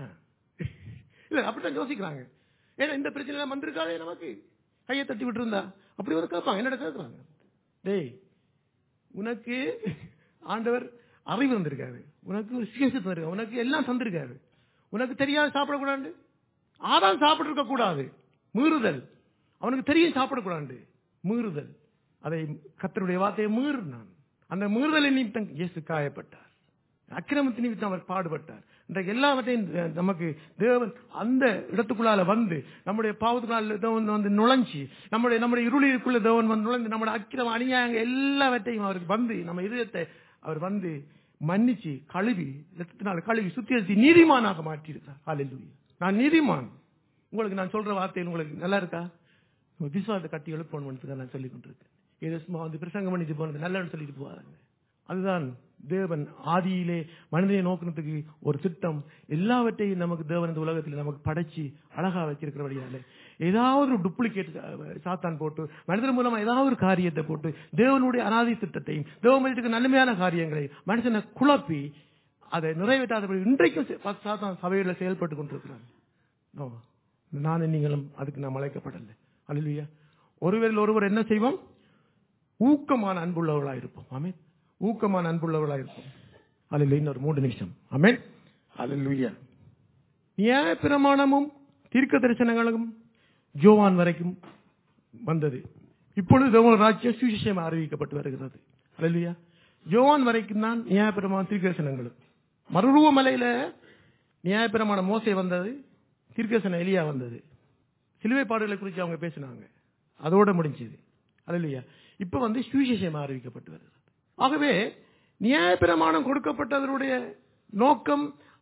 இல்ல அப்படித்தான் யோசிக்கிறாங்க ஏன்னா இந்த பிரச்சனை எல்லாம் வந்திருக்காதே நமக்கு கையை தட்டி விட்டுருந்தா அப்படி ஒரு கேட்பாங்க என்னடா கேட்கறாங்க டேய் உனக்கு ஆண்டவர் அறிவு தந்திருக்காரு உனக்கு ஒரு சிகிச்சை தந்திருக்காரு உனக்கு எல்லாம் தந்திருக்காரு உனக்கு தெரியாது சாப்பிடக்கூடாது ஆதான் சாப்பிட்டு இருக்க கூடாது மீறுதல் அவனுக்கு தெரியும் சாப்பிடக்கூடாது மீறுதல் அதை கத்தருடைய வார்த்தையை மீறினான் அந்த மீறுதலை நிமித்தம் இயேசு காயப்பட்டார் அக்கிரமத்தின் நிமித்தம் அவர் பாடுபட்டார் இன்றைக்கு எல்லாவற்றையும் அஹ், நமக்கு தேவன் அந்த இடத்துக்குள்ளால வந்து நம்முடைய பாவத்துக்குள்ளால தேவன் வந்து நுழைஞ்சி நம்முடைய நம்முடைய இருளிற்குள்ள தேவன் வந்து நுழைந்து நம்முடைய அக்கிரம அநியாயங்கள் எல்லாவற்றையும் அவருக்கு வந்து நம்ம இதயத்தை அவர் வந்து மன்னிச்சு கழுவி ரத்தத்தினால் கழுவி சுத்திகரித்து நீதிமானாக மாற்றியிருக்கார் ஹalleluya நான் நீதிமான் உங்களுக்கு நான் சொல்ற வார்த்தைகள் உங்களுக்கு நல்லா இருக்கா உங்க விசுவாசத்தை கட்டி எழுப்பணும்னு நான் சொல்லிக் கொண்டிருக்கேன் ஏதோ சும்மா வந்து பிரசங்கம் பண்ணிட்டு போனது நல்லன்னு சொல்லிட்டு போவாங்க அதுதான் தேவன் ஆதியிலே மனிதனை நோக்கினதுக்கு ஒரு திட்டம் எல்லாவற்றையும் நமக்கு தேவன் இந்த உலகத்தில் நமக்கு படைச்சு அழகா வச்சிருக்கிறபடியால ஏதாவது ஒரு டூப்ளிகேட் சாத்தான் போட்டு மனிதன் மூலமா ஏதாவது ஒரு காரியத்தை போட்டு தேவனுடைய அனாதி திட்டத்தையும் தேவனுடைய நன்மையான காரியங்களையும் மனுஷனை குழப்பி அதை நிறைவேற்றாதபடி இன்றைக்கும் சே- சாத்தான் சபையில செயல்பட்டு கொண்டிருக்கிறான் No. நானும் நீங்களும் அதுக்கு நாம் அழைக்கப்படலை அல்லையா ஒருவரில் ஒருவர் என்ன செய்வோம் ஊக்கமான அன்புள்ளவர்களா இருப்போம் ஆமென் ஊக்கமான அன்புள்ளவர்களா இருப்போம் அல்ல இன்னொரு மூன்று நிமிஷம் ஆமென் அல்லேலூயா நியாய பிரமாணமும் தீர்க்க தரிசனங்களும் ஜோவான் வரைக்கும் வந்தது இப்பொழுது தேவன் ராஜ்யம் சுவிசேஷம் அறிவிக்கப்பட்டு வருகிறது அல்லையா ஜோவான் வரைக்கும் தான் நியாயப்பிரமாணம் தீர்க்கதரிசனங்களும் மறுரூப மலையில நியாயப்பிரமாணம் மோசே வந்தது தீர்க்கதரிசனம் எலியா வந்தது சிலுவை பாடுகளை குறித்து அவங்க பேசினாங்க அதோட முடிஞ்சது அல்லையா இப்ப வந்து சுவிசேஷம் அறிவிக்கப்பட்டு வருகிறது ஆகவே நியாயப்பிரமாணம் கொடுக்கப்பட்டதனுடைய நோக்கம்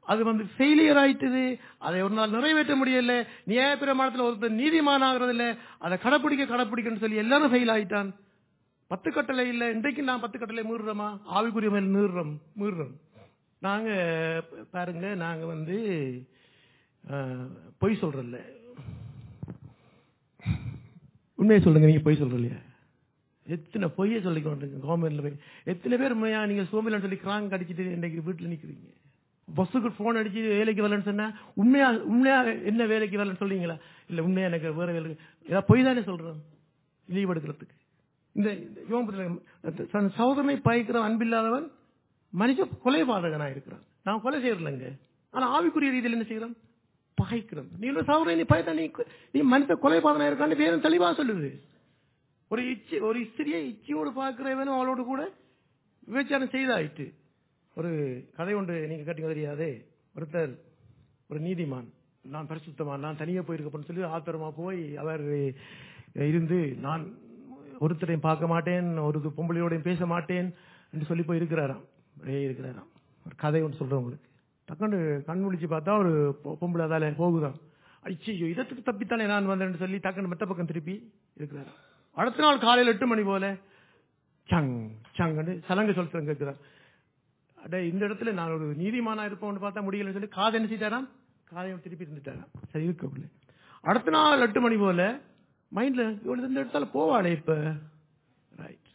அது வந்து ஃபெயிலியர் ஆயிட்டுது அதை ஒரு நாள் நிறைவேற்ற முடியல நியாய பிரமாணத்தில் ஒருத்தர் நீதிமான் ஆகிறது இல்ல அதை கடைப்பிடிக்க கடைப்பிடிக்கன்னு சொல்லி எல்லாரும் ஃபெயில் ஆயிட்டான் பத்து கட்டளை இல்ல இன்றைக்கு நான் பத்து கட்டளை மீறுறோமா ஆவிக்குரிய மேல் மீறுறோம் மீறுறோம் நாங்க பாருங்க நாங்க வந்து அஹ், பொய் சொல்றோம்ல உண்மையை சொல்லுங்க நீங்க பொய் சொல்ற இல்லையா எத்தனை பொய்யை சொல்லி கொண்டிருக்கீங்க கவர்மெண்ட்ல போய் எத்தனை பேர் உண்மையா நீங்க சோமிலன்னு சொல்லி கிராங் அடிச்சிட்டு இன்னைக்கு வீட்டுல நிக்கிறீங்க பஸ்ஸுக்கு போன் அடிச்சு வேலைக்கு வரலன்னு சொன்னா உண்மையா உண்மையா என்ன வேலைக்கு வரலன்னு சொல்றீங்களா இல்ல உண்மையா எனக்கு வேற வேலை ஏதாவது பொய் தானே சொல்றோம் லீவ் எடுக்கிறதுக்கு இந்த இந்த யோகத்துல தன் சகோதரனை பாய்க்கிற அன்பில்லாதவன் மனுஷ கொலைபாதகனா இருக்கிறான் நான் கொலை செய்யறலங்க ஆனா ஆவிக்குரிய ரீதியில் என்ன செய்யறோம் பகைக்கிறோம் நீ இன்னும் சகோதரன் நீ பயத்தா நீ நீ மனித கொலைபாதனா இருக்கான்னு வேறும் தெளிவா சொல்லுது ஒரு இச்சி ஒரு ஸ்திரியை இச்சியோடு பார்க்கிறவனும் அவளோடு கூட விபச்சாரம் செய்தாயிட்டு ஒரு கதை ஒன்று நீங்க கேட்டீங்க தெரியாதே ஒருத்தர் ஒரு நீதிமான் நான் பரிசுத்தமான் நான் தனியா போயிருக்கப்பன்னு சொல்லி ஆத்திரமா போய் அவர் இருந்து நான் ஒருத்தரையும் பார்க்க மாட்டேன் ஒரு பொம்பளையோடையும் பேச மாட்டேன் என்று சொல்லி போய் இருக்கிறாராம் அப்படியே இருக்கிறாராம் ஒரு கதை ஒன்று சொல்றேன் உங்களுக்கு டக்குன்னு கண் முழிச்சு பார்த்தா ஒரு பொ- பொம்பளை அதால போகுதான் ஐயோ இதத்துக்கு தப்பித்தானே நான் வந்தேன்னு சொல்லி டக்குன்னு மெத்த பக்கம் திருப்பி இருக்கிறாராம் அடுத்த நாள் காலையில் எட்டு மணி போல சங் சங்கன்னு சலங்க சொல்றேன் கேட்கிறார் அட இந்த இடத்துல நான் ஒரு நீதிமானா இருப்போம்னு பார்த்தா முடியலன்னு சொல்லி காதை என்ன செய்தாராம் காதையும் திருப்பி இருந்துட்டாராம் சரி இருக்க அடுத்த நாள் எட்டு மணி போல மைண்ட்ல இவ்வளவு இந்த இடத்துல போவாளே இப்ப ரைட்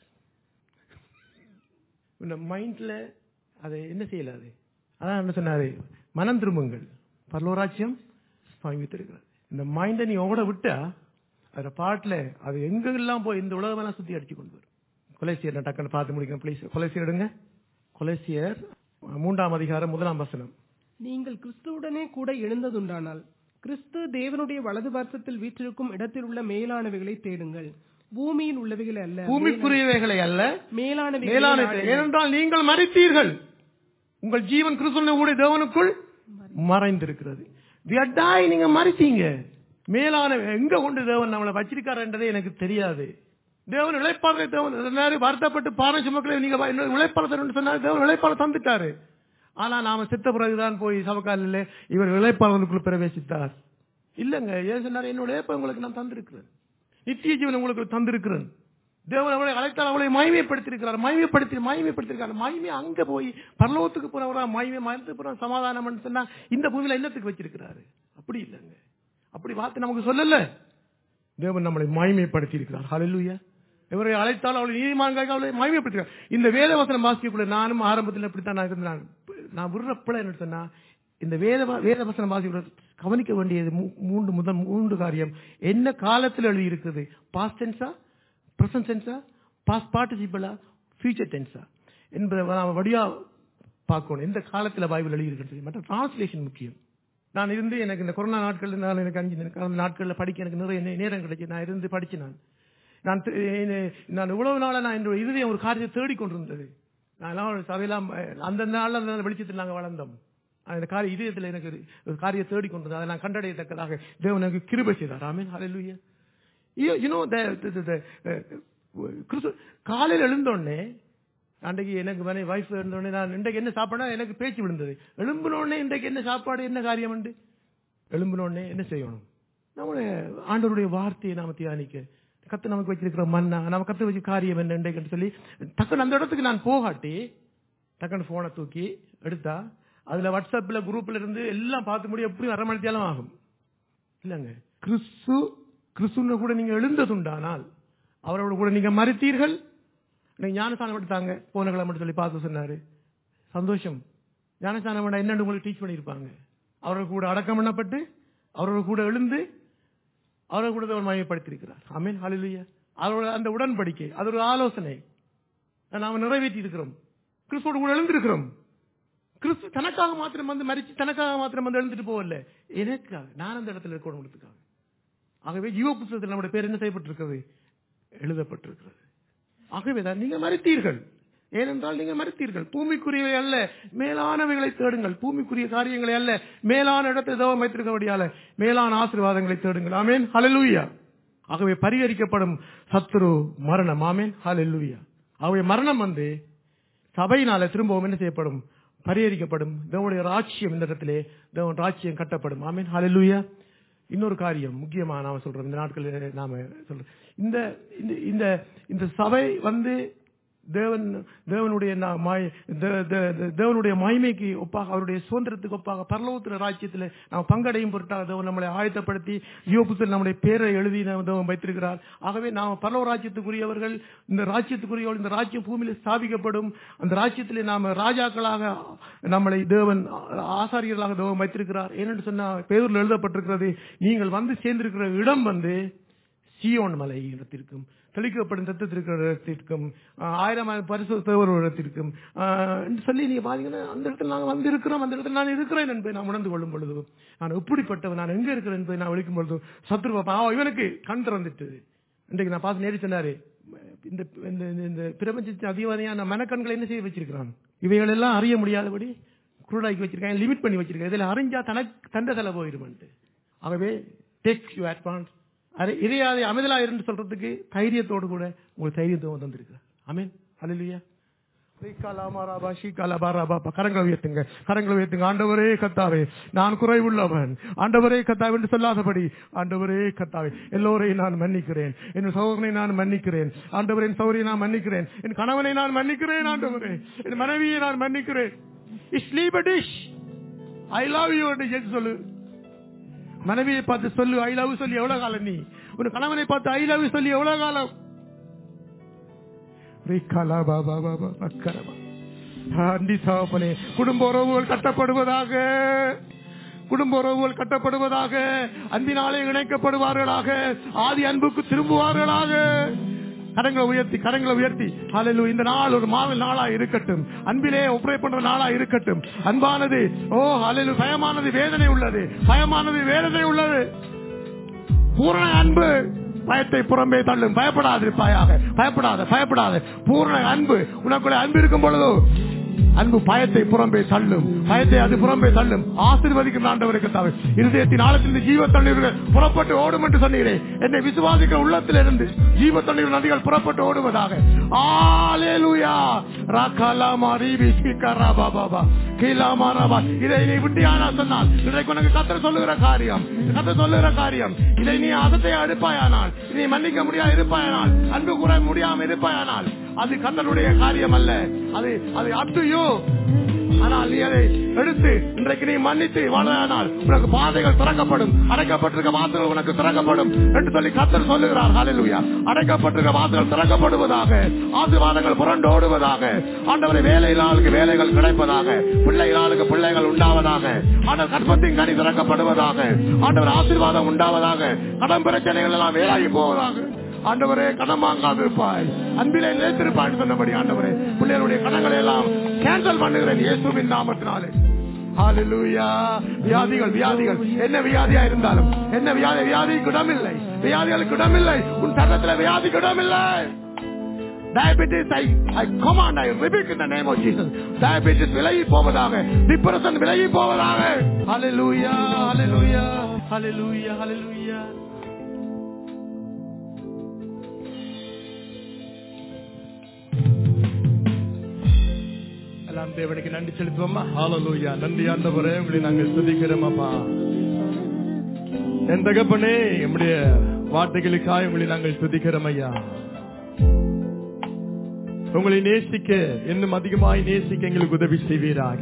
இந்த மைண்ட்ல அதை என்ன செய்யலாது அதான் என்ன சொன்னாரு மனம் திரும்புங்கள் பரலோராட்சியம் சமீபித்திருக்கிறது இந்த மைண்டை நீ ஓட விட்டா அந்த பாட்டுல அது எங்கெல்லாம் போய் இந்த உலகமெல்லாம் சுத்தி அடிச்சு கொண்டு வரும் கொலைசியர் நான் டக்குன்னு பார்த்து முடிக்கணும் ப்ளீஸ் கொலைசியர் எடுங்க கொலைசியர் மூன்றாம் அதிகாரம் முதலாம் வசனம் நீங்கள் கிறிஸ்துவுடனே கூட எழுந்ததுண்டானால் கிறிஸ்து தேவனுடைய வலது பார்சத்தில் வீற்றிருக்கும் இடத்தில் உள்ள மேலானவைகளை தேடுங்கள் பூமியில் உள்ளவைகள் அல்ல பூமிக்குரியவைகளை அல்ல மேலானவைகளை மேலான நாடுங்கள். ஏனென்றால் நீங்கள் மறைத்தீர்கள் உங்கள் ஜீவன் கிறிஸ்துவனை கூட தேவனுக்குள் மறைந்திருக்கிறது We are die, நீங்க மறைத்தீங்க மேலான எங்க கொண்டு தேவன் நம்மளை வச்சிருக்காருன்றதே எனக்கு தெரியாது தேவன் இழைப்பாளரை தேவன் சொன்னாரு வருத்தப்பட்டு பானை சுமக்களை நீங்க வ- இன்னொரு இழைப்பாளர் தரணும்னு சொன்னாரு தேவன் இழைப்பாளர் தந்துட்டாரு ஆனா நாம சித்த பிறகுதான் போய் சவக்காலில் இவர் இழைப்பாளருக்குள் பிரவேசித்தார் இல்லங்க ஏன் சொன்னாரு என்னோட இழைப்பை உங்களுக்கு நான் தந்திருக்கிறேன் நித்திய ஜீவன் உங்களுக்கு தந்திருக்கிறேன் தேவன் அவளை அழைத்தால் அவளை மகிமைப்படுத்திருக்கிறார் மகிமைப்படுத்தி மகிமைப்படுத்திருக்கார் மகிமை அங்க போய் பரலோகத்துக்கு போறவரா மகிமை மரத்துக்கு போற சமாதானம் சொன்னா இந்த பூமியில என்னத்துக்கு வச்சிருக்கிறாரு அப்படி இல்லைங்க அப்படி வார்த்தை நமக்கு சொல்லல தேவன் நம்மளை மகிமைப்படுத்தி இருக்கிறார் ஹalleluya இவரை அழைத்தால் அவளை நீதிமான்காக அவளை மகிமைப்படுத்துகிறார் இந்த வேத வசனம் வாசிக்கக்குள்ள நானும் ஆரம்பத்தில் இப்படித்தான் நான் இருந்தேன் நான் நான் விடுற பிள்ளை என்ன சொன்னா இந்த வேத வேத வசனம் வாசிக்குள்ள கவனிக்க வேண்டியது மூ- மூன்று முதல் மூன்று காரியம் என்ன காலத்தில் எழுதி இருக்குது பாஸ்ட் டென்ஸா பிரசன்ட் டென்ஸா பாஸ்ட் பார்ட்டிசிபிளா ஃபியூச்சர் டென்ஸா என்பதை நாம் வடியா பார்க்கணும் எந்த காலத்துல பைபிள் எழுதி இருக்கிறது மற்ற டிரான்ஸ்லேஷன் முக்கியம் நான் இருந்து எனக்கு இந்த கொரோனா நாட்கள் நான் எனக்கு அஞ்சு எனக்கு அந்த நாட்களில் படிக்க எனக்கு நிறைய நே- நேரம் கிடைச்சு நான் இருந்து படிச்சு நான் நான் தி- என்ன- நான் இவ்வளவு நாளா நான் என்னுடைய இருதயம் ஒரு காரியத்தை தேடிக்கொண்டிருந்தது நான் எல்லாம் ஒரு சபையெல்லாம் அஹ், அந்த நாள்ல அந்த வெளிச்சத்தில் நாங்கள் வளர்ந்தோம் அந்த காரிய இதயத்தில் எனக்கு ஒரு- ஒரு காரியம் தேடிக்கொண்டிருந்தது அதை நான் கண்டடையத்தக்கதாக தேவன் எனக்கு கிருபை செய்தார் ஆமீன் ஹalleluya you you know the the the, the uh, கிறிஸ்து- காலையில் எழுந்தோடனே அன்றைக்கு எனக்கு மனை வைஃப் இருந்தோடனே நான் இன்றைக்கு என்ன சாப்பாடா எனக்கு பேச்சு விழுந்தது எழும்பினோடனே இன்றைக்கு என்ன சாப்பாடு என்ன காரியம் உண்டு எழும்பினோடனே என்ன செய்யணும் நம்முடைய ஆண்டவருடைய வார்த்தையை நாம தியானிக்க கத்து நமக்கு வச்சிருக்கிற மண்ணா நம்ம கத்து வச்ச காரியம் என்ன இன்றைக்குன்னு சொல்லி டக்குன்னு அந்த இடத்துக்கு நான் போகாட்டி டக்குன்னு போனை தூக்கி எடுத்தா அதுல வாட்ஸ்அப்ல குரூப்ல இருந்து எல்லாம் பார்த்து முடியும் எப்படியும் அரை மணி நேரம் ஆகும் இல்லங்க கிறிஸ்து கிறிஸ்துன்னு கூட நீங்க எழுந்ததுண்டானால் அவரோட கூட நீங்க மறுத்தீர்கள் நீங்க ஞானஸ்தானம் எடுத்தாங்க போன கிழமை சொல்லி பார்த்து சொன்னாரு சந்தோஷம் ஞானஸ்தானம் வேண்டாம் என்னன்னு உங்களுக்கு டீச் பண்ணியிருப்பாங்க அவர்கள் கூட அடக்கம் பண்ணப்பட்டு அவரோட கூட எழுந்து அவரை கூட அவர் மையப்படுத்தியிருக்கிறார் ஆமீன் ஹalleluya அவரோட அந்த உடன்படிக்கை அது ஒரு ஆலோசனை நாம நிறைவேற்றி இருக்கிறோம் கிறிஸ்துவோட கூட எழுந்திருக்கிறோம் கிறிஸ்து தனக்காக மாத்திரம் வந்து மறிச்சு தனக்காக மாத்திரம் வந்து எழுந்துட்டு போகல எனக்காக நான் அந்த இடத்துல இருக்கணுங்கிறதுக்காக ஆகவே ஜீவ புத்தகத்தில் நம்முடைய பேர் என்ன செய்யப்பட்டிருக்கிறது எழுதப்பட்டிருக்கிறது ஆகவே தான் நீங்கள் மறுத்தீர்கள் ஏனென்றால் நீங்கள் மறுத்தீர்கள் பூமிக்குரியவை அல்ல மேலானவைகளை தேடுங்கள் பூமிக்குரிய காரியங்களை அல்ல மேலான இடத்தை தவம் வைத்திருக்கபடியால மேலான ஆசீர்வாதங்களை தேடுங்கள் ஆமேன் ஹalleluya ஆகவே பரிகரிக்கப்படும் சத்துரு மரணம் ஆமேன் ஹalleluya ஆகவே மரணம் வந்து சபையினால திரும்பவும் என்ன செய்யப்படும் பரிகரிக்கப்படும் தேவனுடைய ராஜ்யம் இந்த இடத்திலே தேவன் ராஜ்யம் கட்டப்படும் ஆமீன் ஹalleluya இன்னொரு காரியம் முக்கியமா நாம சொல்றோம் இந்த நாட்களில் நாம சொல்றோம் இந்த இந்த- இந்த இந்த சபை வந்து தேவன் தேவனுடைய நா- மாய்- தே- தே- தே- தேவனுடைய மகிமைக்கு ஒப்பாக அவருடைய சுதந்திரத்துக்கு ஒப்பாக பரலோகத்திர ராஜ்யத்தில் நாம் பங்கடையும் பொருட்டாக தேவன் நம்மளை ஆயத்தப்படுத்தி யோபுத்தில் நம்முடைய பேரை எழுதி நாம் தேவன் வைத்திருக்கிறார் ஆகவே நாம் பரலோக ராஜ்யத்துக்குரியவர்கள் இந்த ராஜ்யத்துக்குரியவர்கள் இந்த ராஜ்யம் பூமியில் ஸ்தாபிக்கப்படும் அந்த ராஜ்யத்திலே நாம் ராஜாக்களாக நம்மளை தேவன் ஆசாரியர்களாக தேவன் வைத்திருக்கிறார் ஏனென்று சொன்னால் பேரில் எழுதப்பட்டிருக்கிறது நீங்கள் வந்து சேர்ந்திருக்கிற இடம் வந்து சியோன் மலை இடத்திற்கும் தெளிக்கப்படும் தத்துவத்திற்கிற இடத்திற்கும் ஆஹ், ஆயிரம் ஆயிரம் பரிசுத்தவர் இடத்திற்கும் ஆஹ், என்று சொல்லி நீங்க பாத்தீங்கன்னா அந்த இடத்துல நாங்கள் வந்து இருக்கிறோம் அந்த இடத்துல நான் இருக்கிறேன் என்பதை நான் உணர்ந்து கொள்ளும் பொழுது நான் எப்படிப்பட்டவன் நான் எங்க இருக்கிறேன் என்பதை நான் விളിக்கும் பொழுது சத்ருவ பாவம் இவனுக்கு கண் திறந்துட்டது இன்றைக்கு நான் பார்த்து நேரி சொன்னாரு இந்த இந்த- இந்த- இந்த பிரபஞ்சத்தின் அதிகாரியான மனக்கண்களை என்ன செய்ய வச்சிருக்கிறான் இவைகள் எல்லாம் அறிய முடியாதபடி குருடாக்கி வச்சிருக்காங்க லிமிட் பண்ணி வச்சிருக்காங்க இதுல அறிஞ்சா தனக்கு தண்டை தலை போயிருமான்ட்டு ஆகவே டேக் யூ அட்வான்ஸ் அது இறையாதை அமைதலா இருந்து சொல்றதுக்கு தைரியத்தோடு கூட உங்களுக்கு தைரியத்தை தந்திருக்கிறார் அமீன் அல்லையா கரங்களை உயர்த்துங்க கரங்களை உயர்த்துங்க ஆண்டவரே கத்தாவே நான் குறைவுள்ளவன் ஆண்டவரே கத்தாவே என்று சொல்லாதபடி ஆண்டவரே கத்தாவே எல்லோரையும் நான் மன்னிக்கிறேன் என் சகோதரனை நான் மன்னிக்கிறேன் ஆண்டவரே என் சௌரியை நான் மன்னிக்கிறேன் என் கணவனை நான் மன்னிக்கிறேன் ஆண்டவரே என் மனைவியை நான் மன்னிக்கிறேன் இட்ஸ் லீவ் டிஷ் ஐ லவ் யூ என்று சொல்லு மனைவியை பார்த்து சொல்லு ஐ லவ் சொல்லி எவ்வளவு காலம் நீ உன் கணவனை பார்த்து ஐ லவ் சொல்லி எவ்வளவு காலம் ரீகாலா பாபா பாபா அக்கரமா அண்டி சாப்பனே குடும்ப உறவுகள் கட்டப்படுவதாக குடும்ப உறவுகள் கட்டப்படுவதாக அன்பினாலே இணைக்கப்படுவார்களாக ஆதி அன்புக்கு திரும்புவார்களாக கரங்களை உயர்த்தி கரங்களை உயர்த்தி ஹalleluya இந்த நாள் ஒரு மாவல் நாளா இருக்கட்டும் அன்பிலே ஒப்பரை பண்ற நாளா இருக்கட்டும் அன்பானது ஓ ஹalleluya பயமானது வேதனை உள்ளது பயமானது வேதனை உள்ளது பூரண அன்பு பயத்தை புறம்பே தள்ளும் பயப்படாதிருப்பாயாக பயப்படாத பயப்படாத பூரண அன்பு உனக்குள்ள அன்பு இருக்கும் பொழுதோ அன்பு பயத்தை புறம்பே தள்ளும் பயத்தை அது புறம்பே தள்ளும் ஆசீர்வதிக்கும் ஆண்டவருக்கு தவிர இருதயத்தின் ஆழத்திலிருந்து ஜீவ தண்ணீர்கள் புறப்பட்டு ஓடும் என்று சொன்னீரேன் என்னை விசுவாசிக்கிற உள்ளத்திலிருந்து ஜீவ தண்ணீர் நதிகள் புறப்பட்டு ஓடுவதாக ஆலேலுயா ராக்காலாமா ரீபி ஸ்பீக்கரா பாபா கீழாமா ராபா இதை நீ விட்டியானா சொன்னால் இன்றைக்கு உனக்கு கத்திர சொல்லுகிற காரியம் கத்திர சொல்லுகிற காரியம் இதை நீ அதத்தை எடுப்பாயானால் நீ மன்னிக்க முடியாது இருப்பாயானால் அன்பு கூற முடியாம இருப்பாயானால் அது கந்தனுடைய காரியம் அல்ல அது அது அப் டு யூ ஆனால் நீ அதை எடுத்து இன்றைக்கு நீ மன்னித்து வாழானால் உனக்கு பாதைகள் திறக்கப்படும் அடைக்கப்பட்டிருக்க வாசல்கள் உனக்கு திறக்கப்படும் என்று சொல்லி கத்தர் சொல்லுகிறார் ஹalleluya அடைக்கப்பட்டிருக்க வாசல்கள் திறக்கப்படுவதாக ஆசீர்வாதங்கள் புரண்டோடுவதாக ஆண்டவரை வேலையிலாளுக்கு வேலைகள் கிடைப்பதாக பிள்ளைகளாளுக்கு பிள்ளைகள் உண்டாவதாக ஆண்டவர் கற்பத்தின் கனி திறக்கப்படுவதாக ஆண்டவர் ஆசீர்வாதம் உண்டாவதாக கடன் பிரச்சனைகள் எல்லாம் வேலாகி போவதாக ஆண்டவரே கடன் வாங்காது இருப்பாய் அன்பிலே நிலைத்திருப்பாய் சொன்னபடி ஆண்டவரே பிள்ளைகளுடைய கடன்களை எல்லாம் கேன்சல் பண்ணுகிறேன் இயேசுவின் நாமத்தினாலே ஹalleluya வியாதிகள் வியாதிகள் என்ன வியாதியா இருந்தாலும் என்ன வியாதி வியாதிக்கு இடமில்லை வியாதிகளுக்கு இடமில்லை உன் சட்டத்தில் வியாதிக்கு இடமில்லை diabetes I I command I rebuke in the name of Jesus diabetes விலகி போவதாக டிப்ரஷன் விலகி போவதாக ஹalleluya ஹalleluya ஹalleluya ஹalleluya எல்லாம் தேவனுக்கு நன்றி செலுத்துவோமா ஹalleluya நன்றி ஆண்டவரே உங்களை நாங்கள் துதிக்கிறோம் அப்பா என் தகப்பனே நம்முடைய வார்த்தைகளுக்காக உங்களை நாங்கள் துதிக்கிறோம் ஐயா உங்களை நேசிக்க இன்னும் அதிகமாய் நேசிக்க எங்களுக்கு உதவி செய்வீராக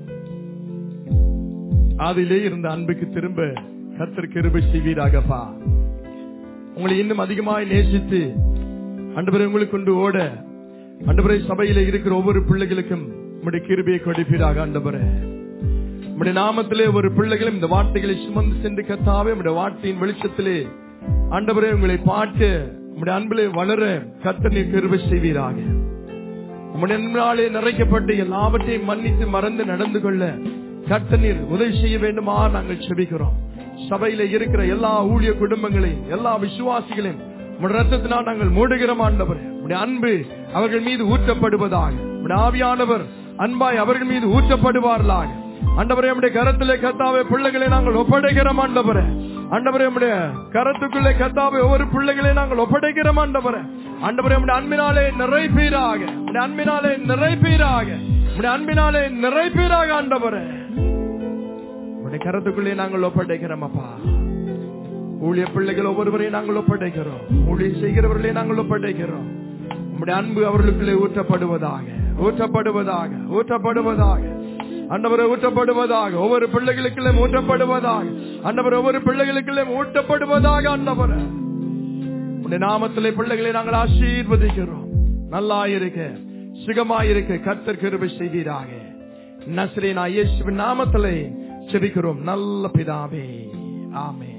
அதிலே இருந்த அன்புக்கு திரும்ப கத்தர் கிருபை செய்வீராகப்பா உங்களை இன்னும் அதிகமாய் நேசித்து அன்றுவரை உங்களுக்கு கொண்டு ஓட அன்றுவரை சபையில இருக்கிற ஒவ்வொரு பிள்ளைகளுக்கும் உம்முடைய கிருபையை கொடுப்பீராக ஆண்டவரே உம்முடைய நாமத்திலே ஒரு பிள்ளைகளும் இந்த வார்த்தைகளை சுமந்து சென்று கத்தாவே உம்முடைய வார்த்தையின் வெளிச்சத்திலே ஆண்டவரே உங்களை பாட்டு உம்முடைய அன்பிலே வளர கத்தர் நீர் கிருபை செய்வீராக உம்முடைய அன்பினாலே நிறைக்கப்பட்டு எல்லாவற்றையும் மன்னித்து மறந்து நடந்து கொள்ள கர்த்தநீர் உதவி செய்ய வேண்டுமா நாங்கள் செபிக்கிறோம் சபையில இருக்கிற எல்லா ஊழிய குடும்பங்களையும் எல்லா விசுவாசிகளையும் உடைய ரத்தத்தினால் நாங்கள் மூடுகிறோம் ஆண்டவர் உடைய அன்பு அவர்கள் மீது ஊற்றப்படுவதாக உடைய ஆவியானவர் அன்பாய் அவர்கள் மீது ஊற்றப்படுவார்களாக ஆண்டவரே நம்முடைய கரத்திலே கத்தாவே பிள்ளைகளை நாங்கள் ஒப்படைக்கிறோம் ஆண்டவரே ஆண்டவரே நம்முடைய கரத்துக்குள்ளே கத்தாவே ஒவ்வொரு பிள்ளைகளை நாங்கள் ஒப்படைக்கிறோம் ஆண்டவரே ஆண்டவரே நம்முடைய அன்பினாலே நிறைப்பீராக நம்முடைய அன்பினாலே நிறைப்பீராக உடைய அன்பினாலே நிறைப்பீராக ஆண்டவரே உடைய கரத்துக்குள்ளே நாங்கள் ஒப்படைக்கிறோம் அப்பா ஊழிய பிள்ளைகள் ஒவ்வொருவரையும் நாங்கள் ஒப்படைக்கிறோம் ஊழியம் செய்கிறவர்களே நாங்கள் ஒப்படைக்கிறோம் உம்முடைய அன்பு அவர்களுக்குள்ளே ஊற்றப்படுவதாக ஊற்றப்படுவதாக ஊற்றப்படுவதாக அண்டவரை ஊற்றப்படுவதாக ஒவ்வொரு பிள்ளைகளுக்குள்ளே ஊற்றப்படுவதாக அண்டவர் ஒவ்வொரு பிள்ளைகளுக்குள்ளே ஊட்டப்படுவதாக அண்டவரை உடைய நாமத்திலே பிள்ளைகளை நாங்கள் ஆசீர்வதிக்கிறோம் நல்லாயிருக்க சுகமாயிருக்க கர்த்தர் கிருபை செய்வீராக நஸ்ரேனா இயேசுவின் நாமத்திலே செபிக்கிறோம் நல்ல பிதாவே ஆமே